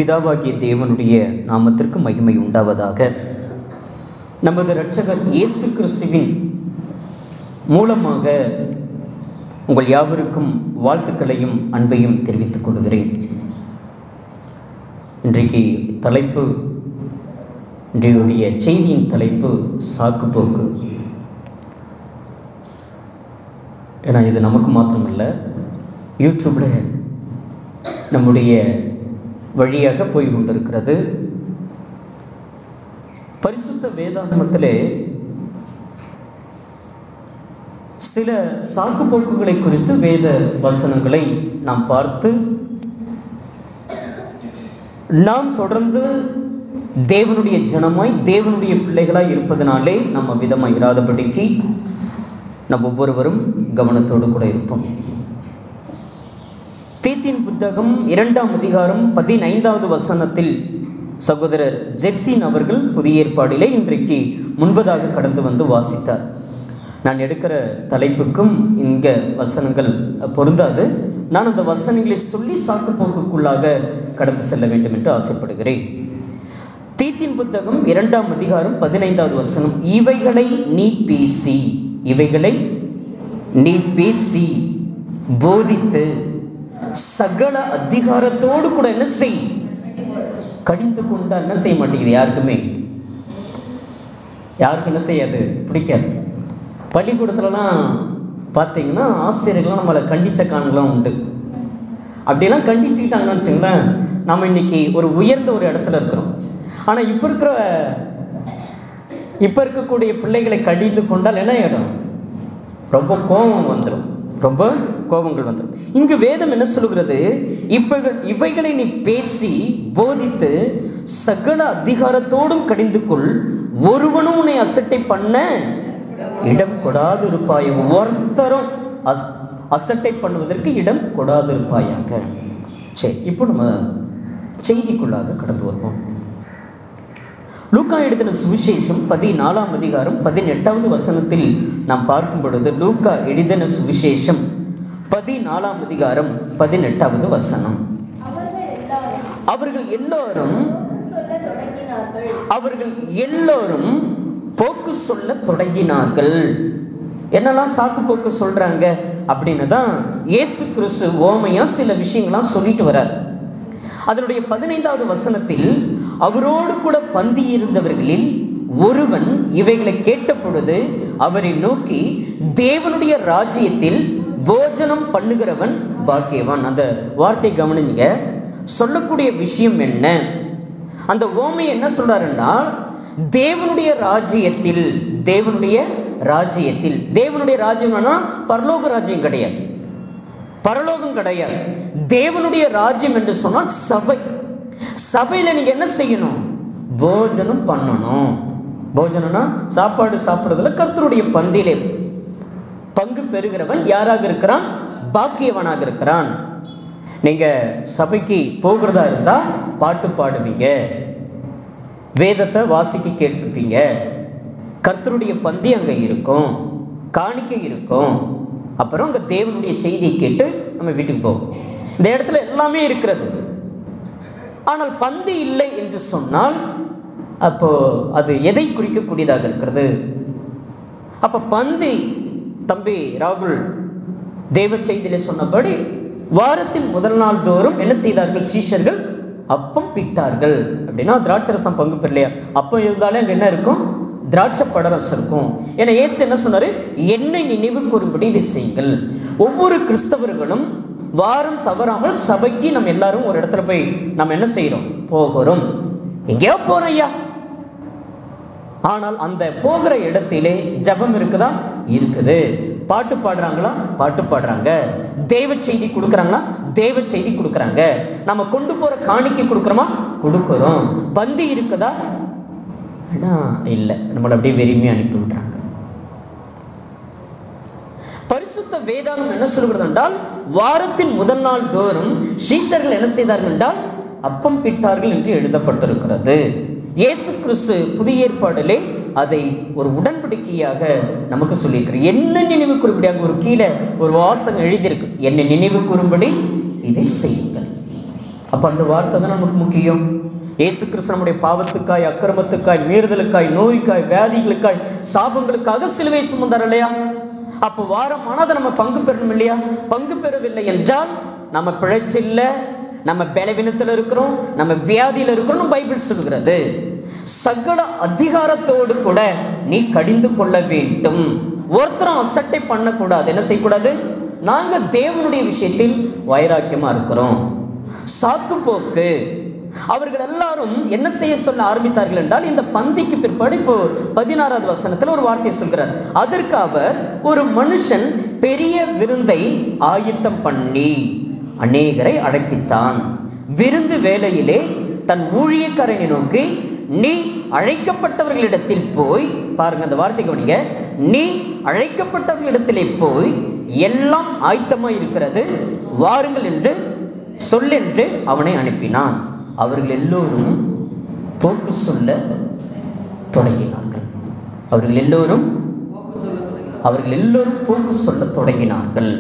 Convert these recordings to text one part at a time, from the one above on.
பிதாவாகிய தேவனுடைய நாமத்திற்கு மகிமை உண்டாவதாக நமது இரட்சகர் இயேசு கிறிஸ்துவின் மூலமாக உங்கள் யாவருக்கும் வாழ்த்துக்களையும் அன்பையும் தெரிவித்துக் கொள்கிறேன் இன்றைக்கு தலைப்பு இன்றையுடைய செய்தியின் தலைப்பு சாக்குப்போக்கு ஏன்னா இது நமக்கு மாத்திரமல்ல யூடியூப்பில் நம்முடைய வழியாக போய் கொண்டிருக்கிறது பரிசுத்த வேதாகமத்திலே சில சாக்குப்போக்குகளை குறித்து வேத வசனங்களை நாம் பார்த்து நாம் தொடர்ந்து தேவனுடைய ஜனமாய் தேவனுடைய பிள்ளைகளாய் இருப்பதனாலே நம்ம விதமாய் இராதபடிக்கு நம் ஒவ்வொருவரும் கவனத்தோடு கூட இருப்போம் தீத்தின் புத்தகம் இரண்டாம் அதிகாரம் பதினைந்தாவது வசனத்தில் சகோதரர் ஜெர்சின் அவர்கள் புதிய ஏற்பாடிலே இன்றைக்கு முன்பதாக கடந்து வந்து வாசித்தார் நான் எடுக்கிற தலைப்புக்கும் இங்கே வசனங்கள் பொருந்தாது நான் அந்த வசனங்களை சொல்லி சாக்குப்போக்குக்குள்ளாக கடந்து செல்ல வேண்டும் என்று ஆசைப்படுகிறேன் தீத்தின் புத்தகம் இரண்டாம் அதிகாரம் பதினைந்தாவது வசனம் இவைகளை நீ பேசி இவைகளை நீ பேசி போதித்து சகல அதிகாரத்தோடு கூட என்ன செய் கடிந்து கொண்டா என்ன செய்ய மாட்டேங்குது யாருக்குமே யாருக்கு என்ன செய்யாது பிடிக்காது பள்ளிக்கூடத்துலலாம் பார்த்தீங்கன்னா ஆசிரியர்கள்லாம் நம்மளை கண்டித்த காணலாம் உண்டு அப்படிலாம் கண்டிச்சுக்கிட்டாங்கன்னு வச்சுங்களேன் நம்ம இன்னைக்கு ஒரு உயர்ந்த ஒரு இடத்துல இருக்கிறோம் ஆனால் இப்போ இருக்கிற இப்போ இருக்கக்கூடிய பிள்ளைகளை கடிந்து கொண்டால் என்ன ஆகிடும் ரொம்ப கோபம் வந்துடும் ரொம்ப கோபங்கள் வந்துடும் இங்கு வேதம் என்ன சொல்கிறது இவைகள் இவைகளை நீ பேசி போதித்து சகல அதிகாரத்தோடும் கடிந்து கொள் ஒருவனும் உன்னை அசட்டை பண்ண இடம் கொடாது இருப்பாய் ஒருத்தரும் அஸ் அசட்டை பண்ணுவதற்கு இடம் கொடாது இருப்பாயாக சரி இப்போ நம்ம செய்திக்குள்ளாக கடந்து வருவோம் லூக்கா எழுதின சுவிசேஷம் பதினாலாம் அதிகாரம் பதினெட்டாவது வசனத்தில் நாம் பார்க்கும் பொழுது லூக்கா எழுதின சுவிசேஷம் பதினாலாம் அதிகாரம் பதினெட்டாவது வசனம் அவர்கள் எல்லோரும் அவர்கள் எல்லோரும் போக்கு சொல்ல தொடங்கினார்கள் என்னெல்லாம் சாக்கு போக்கு சொல்றாங்க அப்படின்னு தான் இயேசு கிறிஸ்து ஓமையா சில விஷயங்கள்லாம் சொல்லிட்டு வர்றார் அதனுடைய பதினைந்தாவது வசனத்தில் அவரோடு கூட பந்தி இருந்தவர்களில் ஒருவன் இவைகளை கேட்ட பொழுது அவரை நோக்கி தேவனுடைய ராஜ்யத்தில் போஜனம் பண்ணுகிறவன் பாக்கியவான் அந்த வார்த்தை கவனிங்க சொல்லக்கூடிய விஷயம் என்ன அந்த ஓமை என்ன சொல்றாருன்னா தேவனுடைய ராஜ்யத்தில் தேவனுடைய ராஜ்யத்தில் தேவனுடைய ராஜ்யம்னா பரலோக ராஜ்யம் கிடையாது பரலோகம் கிடையாது தேவனுடைய ராஜ்யம் என்று சொன்னால் சபை சபையில் நீங்கள் என்ன செய்யணும் போஜனம் பண்ணணும் போஜனம்னா சாப்பாடு சாப்பிட்றதுல கர்த்தருடைய பந்திலே பங்கு பெறுகிறவன் யாராக இருக்கிறான் பாக்கியவனாக இருக்கிறான் நீங்கள் சபைக்கு போகிறதா இருந்தால் பாட்டு பாடுவீங்க வேதத்தை வாசிக்க கேட்பீங்க கர்த்தருடைய பந்தி அங்கே இருக்கும் காணிக்கை இருக்கும் அப்புறம் அங்கே தேவனுடைய செய்தியை கேட்டு நம்ம வீட்டுக்கு போவோம் இந்த இடத்துல எல்லாமே இருக்கிறது ஆனால் பந்தி இல்லை என்று சொன்னால் அப்போ அது எதை குறிக்கக்கூடியதாக இருக்கிறது அப்போ பந்தி தம்பி ராகுல் தேவ செய்தியில சொன்னபடி வாரத்தின் முதல் நாள் தோறும் என்ன செய்தார்கள் சீஷர்கள் அப்பம் பிட்டார்கள் அப்படின்னா திராட்சரசம் பங்கு பெறலையா அப்பம் இருந்தாலே அங்கே என்ன இருக்கும் திராட்சை படரசம் இருக்கும் ஏன்னா ஏசு என்ன சொன்னார் என்னை நினைவு கூறும்படி இதை செய்யுங்கள் ஒவ்வொரு கிறிஸ்தவர்களும் வாரம் தவறாமல் சபைக்கு நம்ம எல்லாரும் ஒரு இடத்துல போய் நம்ம என்ன செய்கிறோம் போகிறோம் எங்கேயோ போகிறோம் ஐயா ஆனால் அந்த போகிற இடத்திலே ஜபம் இருக்குதா இருக்குது பாட்டு பாடுறாங்களா பாட்டு பாடுறாங்க தேவ செய்தி கொடுக்குறாங்களா தேவ செய்தி கொடுக்குறாங்க நம்ம கொண்டு போகிற காணிக்கை கொடுக்குறோமா கொடுக்குறோம் பந்தி இருக்குதா ஆனால் இல்லை நம்மளை அப்படியே வெறுமையாக அனுப்பி விட்றாங்க பரிசுத்த வேதாகம் என்ன சொல்கிறது என்றால் வாரத்தின் முதல் நாள் தோறும் சீஷர்கள் என்ன செய்தார்கள் என்றால் அப்பம் பிட்டார்கள் என்று எழுதப்பட்டிருக்கிறது இயேசு கிறிஸ்து புதிய ஏற்பாடிலே அதை ஒரு உடன்படிக்கையாக நமக்கு சொல்லியிருக்கிறார் என்ன நினைவு கூறும்படியாக ஒரு கீழே ஒரு வாசகம் எழுதியிருக்கு என்னை நினைவு கூறும்படி இதை செய்யுங்கள் அப்போ அந்த வார்த்தை தான் நமக்கு முக்கியம் இயேசு கிறிஸ்து நம்முடைய பாவத்துக்காய் அக்கிரமத்துக்காய் மீறுதலுக்காய் நோய்க்காய் வியாதிகளுக்காய் சாபங்களுக்காக சிலுவை சுமந்தார் இல்லையா அப்போ வாரம் அதை நம்ம பங்கு பெறணும் இல்லையா பங்கு பெறவில்லை என்றால் நம்ம பிழைச்சு இல்லை நம்ம பலவீனத்தில் இருக்கிறோம் நம்ம வியாதியில் இருக்கிறோம் பைபிள் சொல்கிறது சகல அதிகாரத்தோடு கூட நீ கடிந்து கொள்ள வேண்டும் ஒருத்தரும் அசட்டை பண்ணக்கூடாது என்ன செய்யக்கூடாது நாங்கள் தேவனுடைய விஷயத்தில் வைராக்கியமாக இருக்கிறோம் சாக்கு போக்கு அவர்கள் எல்லாரும் என்ன செய்ய சொல்ல ஆரம்பித்தார்கள் என்றால் இந்த பந்திக்கு பிற்பாடு இப்போ பதினாறாவது வசனத்தில் ஒரு வார்த்தையை சொல்கிறார் அதற்கு அவர் ஒரு மனுஷன் பெரிய விருந்தை ஆயத்தம் பண்ணி அநேகரை அழைப்பித்தான் விருந்து வேளையிலே தன் ஊழியக்காரனை நோக்கி நீ அழைக்கப்பட்டவர்களிடத்தில் போய் பாருங்க அந்த வார்த்தை கவனிங்க நீ அழைக்கப்பட்டவர்களிடத்திலே போய் எல்லாம் ஆயத்தமாக இருக்கிறது வாருங்கள் என்று சொல்லென்று அவனை அனுப்பினான் அவர்கள் எல்லோரும் போக்கு சொல்ல தொடங்கினார்கள் அவர்கள் எல்லோரும் அவர்கள் எல்லோரும் போக்கு சொல்ல தொடங்கினார்கள்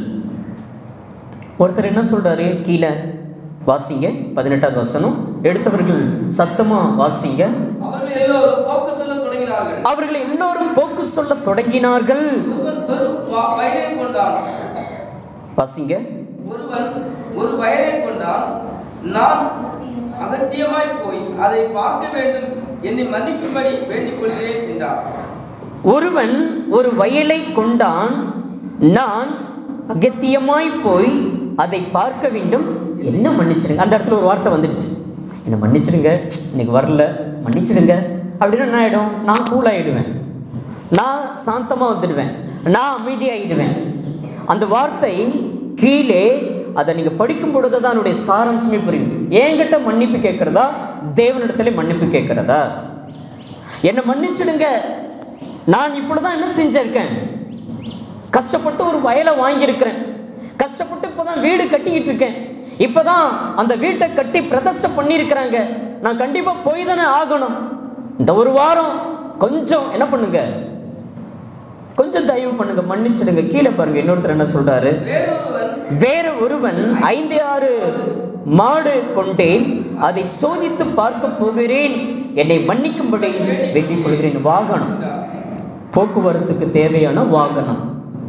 ஒருத்தர் என்ன சொல்றாரு கீழே வாசிங்க பதினெட்டாவது வசனம் எடுத்தவர்கள் சத்தமா வாசிங்க அவர்கள் எல்லோரும் போக்கு சொல்ல தொடங்கினார்கள் அவர்கள் எல்லோரும் போக்கு சொல்ல தொடங்கினார்கள் ஒருவன் ஒரு வ- வயலை கொண்டான் வாசிங்க ஒருவன் ஒரு வயலை கொண்டான் நான் அகத்தியமாய் போய் அதை பார்க்க வேண்டும் என்னை மன்னிக்கும்படி வேண்டிக் கொள்கிறேன் என்றார் ஒருவன் ஒரு வயலை கொண்டான் நான் அகத்தியமாய் போய் அதை பார்க்க வேண்டும் என்ன மன்னிச்சிடுங்க அந்த இடத்துல ஒரு வார்த்தை வந்துடுச்சு என்னை மன்னிச்சிடுங்க இன்னைக்கு வரல மன்னிச்சிடுங்க அப்படின்னா என்ன ஆகிடும் நான் கூல் ஆகிடுவேன் நான் சாந்தமாக வந்துடுவேன் நான் அமைதியாகிடுவேன் அந்த வார்த்தை கீழே அதை நீங்கள் படிக்கும் பொழுது தான் அதனுடைய சாராம்சமே புரியும் என்கிட்ட மன்னிப்பு கேட்குறதா தேவனிடத்துல மன்னிப்பு கேட்குறதா என்னை மன்னிச்சிடுங்க நான் இப்பொழுதுதான் என்ன செஞ்சிருக்கேன் கஷ்டப்பட்டு ஒரு வயலை வாங்கியிருக்கிறேன் கஷ்டப்பட்டு இப்போதான் வீடு கட்டிக்கிட்டு இருக்கேன் இப்போதான் அந்த வீட்டை கட்டி பிரதிஷ்டை பண்ணியிருக்கிறாங்க நான் கண்டிப்பாக போய் தானே ஆகணும் இந்த ஒரு வாரம் கொஞ்சம் என்ன பண்ணுங்க கொஞ்சம் தயவு பண்ணுங்க மன்னிச்சிடுங்க கீழே பாருங்க இன்னொருத்தர் என்ன சொல்றாரு வேறொருவன் வேற ஒருவன் ஐந்து ஆறு மாடு கொண்டேன் அதை சோதித்து பார்க்க போகிறேன் என்னை மன்னிக்கும்படி வேண்டிக் கொள்கிறேன் வாகனம் போக்குவரத்துக்கு தேவையான வாகனம்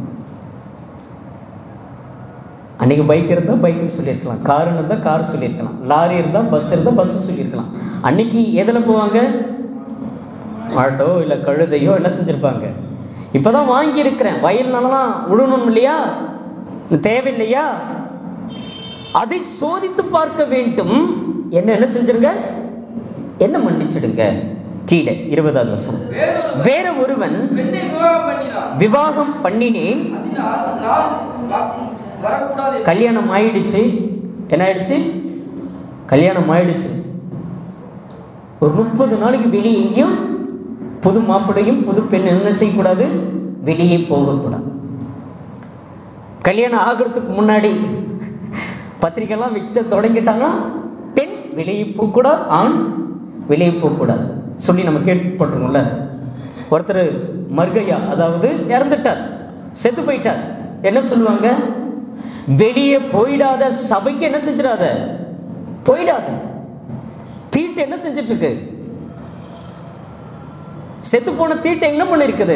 அன்னைக்கு பைக் இருந்தால் பைக்குன்னு சொல்லியிருக்கலாம் கார் இருந்தால் கார் சொல்லியிருக்கலாம் லாரி இருந்தால் பஸ் இருந்தால் பஸ்ஸுன்னு சொல்லியிருக்கலாம் அன்னைக்கு எதில் போவாங்க ஆட்டோ இல்லை கழுதையோ என்ன செஞ்சுருப்பாங்க இப்போ தான் வாங்கியிருக்கிறேன் வயல்னாலாம் விடணும் இல்லையா தேவையில்லையா அதை சோதித்து பார்க்க வேண்டும் என்ன என்ன செஞ்சிருங்க என்ன மன்னிச்சிடுங்க கீழே இருபதாவது வருஷம் வேறொரு வேற ஒருவன் பெண்ணை விவாகம் பண்ணினான் விவாகம் பண்ணினேன் அதனால் நான் வ- வரக்கூடாது என்று கல்யாணம் ஆயிடுச்சு என்ன ஆயிடுச்சு கல்யாணம் ஆயிடுச்சு ஒரு முப்பது நாளைக்கு வெளியே எங்கேயும் புது மாப்பிள்ளையும் புது பெண் என்ன செய்யக்கூடாது வெளியே போகக்கூடாது கல்யாணம் ஆகிறதுக்கு முன்னாடி பத்திரிக்கைலாம் வச்ச தொடங்கிட்டாங்கன்னா பெண் வெளியே போகக்கூடாது ஆண் வெளியே போகக்கூடாது சொல்லி நம்ம கேள்விப்பட்டிருக்கோம்ல ஒருத்தர் மர்கையா அதாவது இறந்துட்டார் செத்து போயிட்டார் என்ன சொல்லுவாங்க வெளியே போயிடாத சபைக்கு என்ன செஞ்சிடாத போயிடாத தீட்டு என்ன செஞ்சிட்டு இருக்கு செத்து போன தீட்டை என்ன பண்ணிருக்குது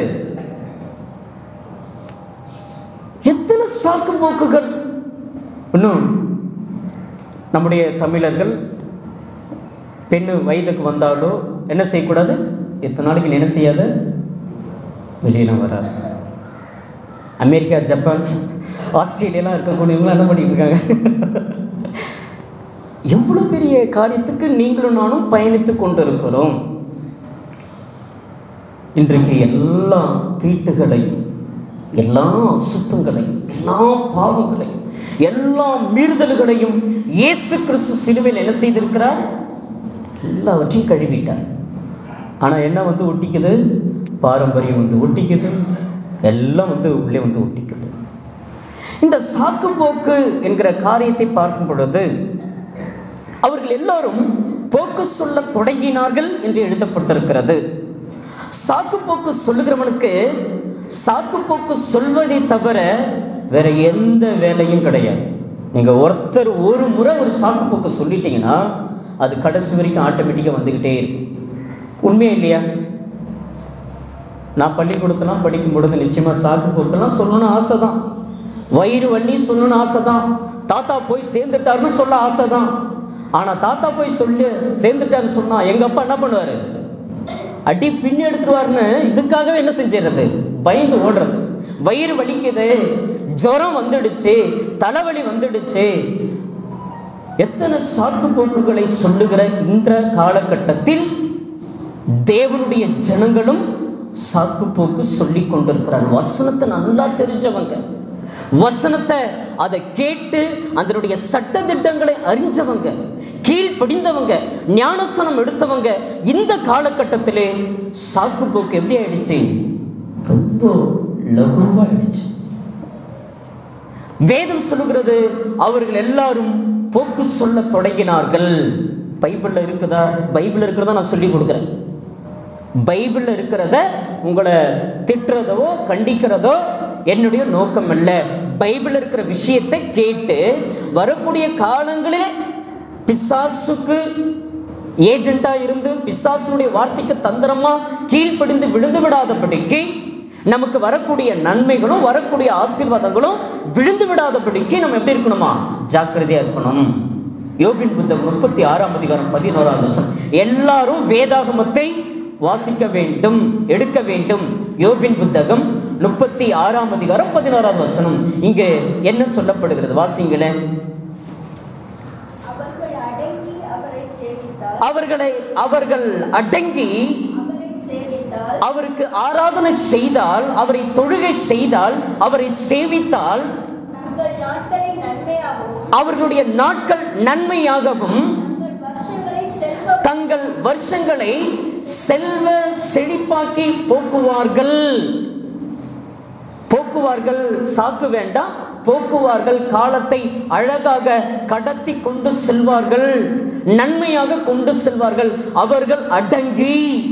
எத்தனை சாக்கு போக்குகள் இன்னும் நம்முடைய தமிழர்கள் பெண்ணு வயதுக்கு வந்தாலோ என்ன செய்யக்கூடாது எத்தனை நாளைக்கு நீ என்ன செய்யாத வெளியெல்லாம் வராது அமெரிக்கா ஜப்பான் ஆஸ்திரேலியாலாம் இருக்கக்கூடியவங்களாம் என்ன பண்ணிட்டு இருக்காங்க எவ்வளோ பெரிய காரியத்துக்கு நீங்களும் நானும் பயணித்து கொண்டு இருக்கிறோம் இன்றைக்கு எல்லா தீட்டுகளையும் எல்லா அசுத்தங்களையும் எல்லா பாவங்களையும் எல்லா மீறுதல்களையும் இயேசு கிறிஸ்து சிலுவையில் என்ன செய்திருக்கிறார் எல்லாவற்றையும் கழுவிட்டார் ஆனால் என்ன வந்து ஒட்டிக்குது பாரம்பரியம் வந்து ஒட்டிக்குது எல்லாம் வந்து உள்ளே வந்து ஒட்டிக்குது இந்த சாக்கு போக்கு என்கிற காரியத்தை பார்க்கும் பொழுது அவர்கள் எல்லாரும் போக்கு சொல்ல தொடங்கினார்கள் என்று எழுதப்பட்டிருக்கிறது சாக்கு போக்கு சொல்லுகிறவனுக்கு சாக்கு போக்கு சொல்வதை தவிர வேற எந்த வேலையும் கிடையாது நீங்கள் ஒருத்தர் ஒரு முறை ஒரு சாக்கு போக்கு சொல்லிட்டீங்கன்னா அது கடைசி வரைக்கும் ஆட்டோமேட்டிக்காக வந்துக்கிட்டே இருக்கும் உண்மையா இல்லையா நான் பள்ளிக்கூடத்தெல்லாம் படிக்கும் பொழுது நிச்சயமாக சாக்கு போக்கெல்லாம் சொல்லணும்னு ஆசை தான் வயிறு வள்ளி சொல்லணும்னு ஆசை தான் தாத்தா போய் சேர்ந்துட்டாருன்னு சொல்ல ஆசை தான் ஆனால் தாத்தா போய் சொல்லி சேர்ந்துட்டாருன்னு சொன்னால் எங்கள் அப்பா என்ன பண்ணுவார் அடி பின்னி எடுத்துருவாருன்னு இதுக்காகவே என்ன செஞ்சிடுறது பயந்து ஓடுறது வயிறு வலிக்குது ஜுரம் வந்துடுச்சு தலைவலி வந்துடுச்சு எத்தனை சாக்கு போக்குகளை சொல்லுகிற இந்த காலகட்டத்தில் தேவனுடைய ஜனங்களும் சாக்கு போக்கு சொல்லி கொண்டிருக்கிறார் வசனத்தை நல்லா தெரிஞ்சவங்க வசனத்தை அதை கேட்டு அதனுடைய சட்ட திட்டங்களை அறிஞ்சவங்க கீழ்ப்படிந்தவங்க ஞானசனம் எடுத்தவங்க இந்த காலகட்டத்திலே சாக்கு போக்கு எப்படி ஆயிடுச்சு ரொம்ப லகுவாயிடுச்சு வேதம் சொல்லுகிறது அவர்கள் எல்லாரும் போக்கு சொல்ல தொடங்கினார்கள் பைபிளில் இருக்குதா பைபிளில் இருக்கிறதா நான் சொல்லி கொடுக்குறேன் பைபிளில் இருக்கிறத உங்களை திட்டுறதோ கண்டிக்கிறதோ என்னுடைய நோக்கம் அல்ல பைபிளில் இருக்கிற விஷயத்தை கேட்டு வரக்கூடிய காலங்களில் பிசாசுக்கு ஏஜெண்டாக இருந்து பிசாசுடைய வார்த்தைக்கு தந்திரமாக கீழ்ப்படிந்து விழுந்து விடாதபடிக்கு நமக்கு வரக்கூடிய நன்மைகளும் வரக்கூடிய ஆசீர்வாதங்களும் விழுந்து விடாதபடிக்கு நம்ம எப்படி இருக்கணுமா ஜாக்கிரதையா இருக்கணும் யோபின் புத்தகம் முப்பத்தி ஆறாம் அதிகாரம் பதினோராம் வருஷம் எல்லாரும் வேதாகமத்தை வாசிக்க வேண்டும் எடுக்க வேண்டும் யோபின் புத்தகம் முப்பத்தி ஆறாம் அதிகாரம் பதினோராம் வசனம் இங்கே என்ன சொல்லப்படுகிறது வாசிங்களேன் அவர்கள் அடங்கி அவரை சேவித்தால் அவர்களை அவர்கள் அடங்கி அவரை சேவித்தால் அவருக்கு ஆராதனை செய்தால் அவரை தொழுகை செய்தால் அவரை சேவித்தால் தங்கள் நாட்களை நன்மையாகவும் அவர்களுடைய நாட்கள் நன்மையாகவும் தங்கள் வருஷங்களை செல்வ தங்கள் வருஷங்களை செல்வ செழிப்பாக்கி போக்குவார்கள் போக்குவார்கள் சாக்கு வேண்டாம் போக்குவார்கள் காலத்தை அழகாக கடத்தி கொண்டு செல்வார்கள் நன்மையாக கொண்டு செல்வார்கள் அவர்கள் அடங்கி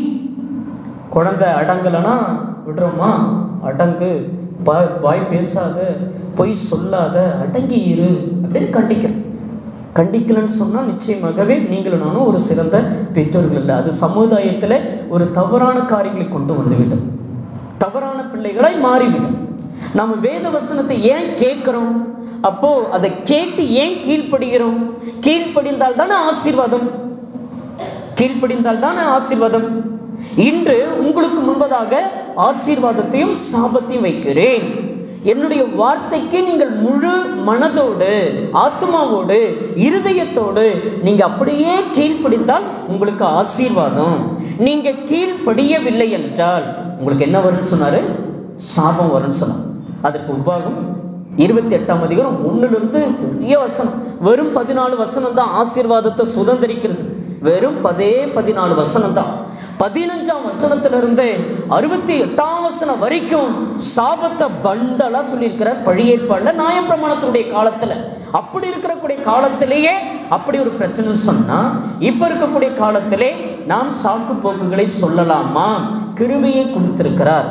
குழந்தை அடங்கலைன்னா விடுறோமா அடங்கு வாய் வாய் பேசாத பொய் சொல்லாத அடங்கி இரு அப்படின்னு கண்டிக்கிறேன் கண்டிக்கலன்னு சொன்னால் நிச்சயமாகவே நீங்களும் நானும் ஒரு சிறந்த பெற்றோர்கள் இல்லை அது சமுதாயத்தில் ஒரு தவறான காரியங்களை கொண்டு வந்துவிடும் தவறான பிள்ளைகளாய் மாறிவிடும் நம்ம வேத வசனத்தை ஏன் கேட்குறோம் அப்போ அதை கேட்டு ஏன் கீழ்ப்படுகிறோம் கீழ்ப்படிந்தால் தானே ஆசீர்வாதம் கீழ்ப்படிந்தால் தானே ஆசீர்வாதம் இன்று உங்களுக்கு முன்பதாக ஆசீர்வாதத்தையும் சாபத்தையும் வைக்கிறேன் என்னுடைய வார்த்தைக்கு நீங்கள் முழு மனதோடு ஆத்மாவோடு இருதயத்தோடு நீங்க அப்படியே கீழ்ப்படிந்தால் உங்களுக்கு ஆசீர்வாதம் நீங்க கீழ்ப்படியவில்லை என்றால் உங்களுக்கு என்ன வரும்னு சொன்னாரு சாபம் வரும்னு சொன்னார் அதற்கு உபாகம் இருபத்தி எட்டாம் அதிகாரம் ஒன்றுலேருந்து பெரிய வசனம் வெறும் பதினாலு வசனம் தான் ஆசீர்வாதத்தை சுதந்திரிக்கிறது வெறும் பதே பதினாலு வசனம் தான் பதினஞ்சாம் வசனத்திலிருந்து அறுபத்தி எட்டாம் வசனம் வரைக்கும் சாபத்தை பண்டலா சொல்லியிருக்கிறார் பழியேற்பாடில் நியாயப்பிரமாணத்தினுடைய காலத்தில் அப்படி இருக்கக்கூடிய காலத்திலேயே அப்படி ஒரு பிரச்சனை சொன்னா இப்ப இருக்கக்கூடிய காலத்திலே நாம் சாக்கு போக்குகளை சொல்லலாமா கிருபையை கொடுத்திருக்கிறார்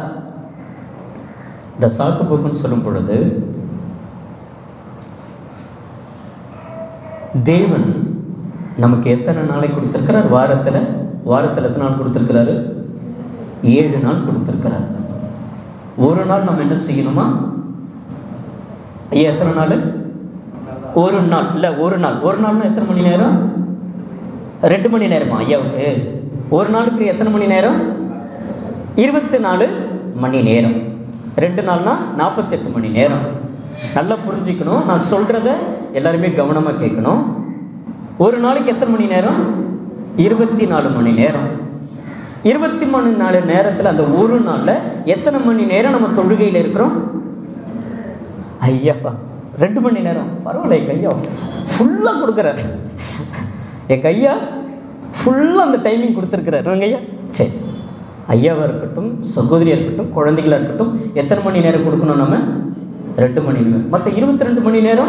இந்த சாக்கு போக்குன்னு சொல்லும் பொழுது தேவன் நமக்கு எத்தனை நாளை கொடுத்திருக்கிறார் வாரத்தில் வாரத்தில் எத்தனை நாள் கொடுத்திருக்கிறாரு ஏழு நாள் கொடுத்திருக்கிறார் ஒரு நாள் நம்ம என்ன செய்யணுமா ஐயா எத்தனை நாள் ஒரு நாள் இல்லை ஒரு நாள் ஒரு நாள்னா எத்தனை மணி நேரம் ரெண்டு மணி நேரமா ஐயாவுக்கு ஒரு நாளுக்கு எத்தனை மணி நேரம் இருபத்தி நாலு மணி நேரம் ரெண்டு நாள்னா நாற்பத்தெட்டு மணி நேரம் நல்லா புரிஞ்சுக்கணும் நான் சொல்கிறத எல்லாருமே கவனமாக கேட்கணும் ஒரு நாளைக்கு எத்தனை மணி நேரம் இருபத்தி நாலு மணி நேரம் இருபத்தி மணி நாலு நேரத்தில் அந்த ஒரு நாளில் எத்தனை மணி நேரம் நம்ம தொழுகையில் இருக்கிறோம் ஐயாப்பா ரெண்டு மணி நேரம் பரவாயில்ல எங்கள் ஐயா ஃபுல்லாக கொடுக்குறார் எங்கள் ஐயா ஃபுல்லாக அந்த டைமிங் கொடுத்துருக்குறாரு எங்கள் ஐயா சரி ஐயாவாக இருக்கட்டும் சகோதரியாக இருக்கட்டும் குழந்தைகளாக இருக்கட்டும் எத்தனை மணி நேரம் கொடுக்கணும் நம்ம ரெண்டு மணி நேரம் மற்ற இருபத்தி ரெண்டு மணி நேரம்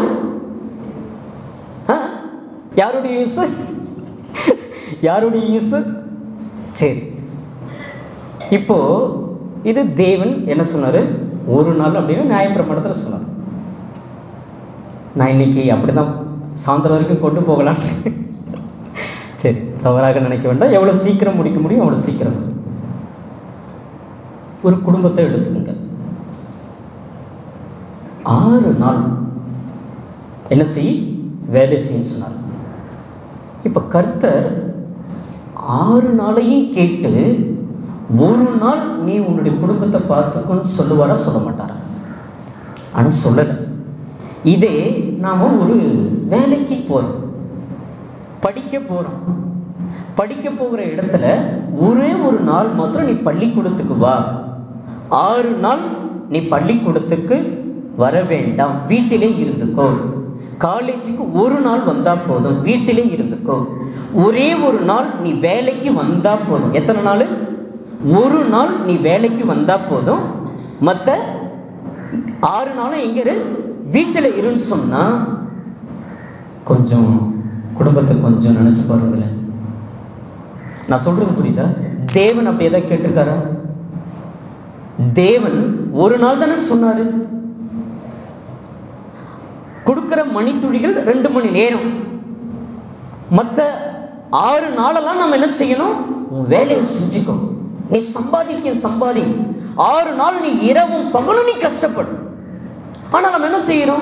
ஆ யாருடைய யூஸு யாருடைய யூஸு சரி இப்போ இது தேவன் என்ன சொன்னார் ஒரு நாள் அப்படின்னு நியாயப்பிரமாணத்தில் சொன்னார் நான் இன்னைக்கு அப்படி தான் சாயந்தரம் வரைக்கும் கொண்டு போகலான்னு சரி தவறாக நினைக்க வேண்டாம் எவ்வளோ சீக்கிரம் முடிக்க முடியும் அவ்வளோ சீக்கிரம் ஒரு குடும்பத்தை எடுத்துக்கங்க ஆறு நாள் என்ன செய் வேலை செய்யும் சொன்னார் இப்போ கர்த்தர் ஆறு நாளையும் கேட்டு ஒரு நாள் நீ உன்னுடைய குடும்பத்தை பார்த்துக்கோன்னு சொல்லுவாரா சொல்ல மாட்டாரா ஆனால் சொல்லலை இதே நாம் ஒரு வேலைக்கு போகிறோம் படிக்க போகிறோம் படிக்க போகிற இடத்துல ஒரே ஒரு நாள் மாத்திரம் நீ பள்ளிக்கூடத்துக்கு வா ஆறு நாள் நீ பள்ளிக்கூடத்துக்கு வர வேண்டாம் வீட்டிலே இருந்துக்கோ காலேஜுக்கு ஒரு நாள் வந்தால் போதும் வீட்டிலே இருந்துக்கோ ஒரே ஒரு நாள் நீ வேலைக்கு வந்தால் போதும் எத்தனை நாள் ஒரு நாள் நீ வேலைக்கு வந்தால் போதும் மற்ற ஆறு நாளும் எங்கே இரு வீட்டில் இருன்னு சொன்னால் கொஞ்சம் குடும்பத்தை கொஞ்சம் நினச்சி பாருங்களேன் நான் சொல்கிறது புரியுதா தேவன் அப்படி எதாவது கேட்டிருக்காரா தேவன் ஒரு நாள் தானே சொன்னார் கொடுக்குற மணித்துளிகள் ரெண்டு மணி நேரம் மற்ற ஆறு நாளெல்லாம் நம்ம என்ன செய்யணும் உன் வேலையை செஞ்சுக்கோ நீ சம்பாதிக்க சம்பாதி ஆறு நாள் நீ இரவும் பகலும் நீ கஷ்டப்படு ஆனால் நம்ம என்ன செய்கிறோம்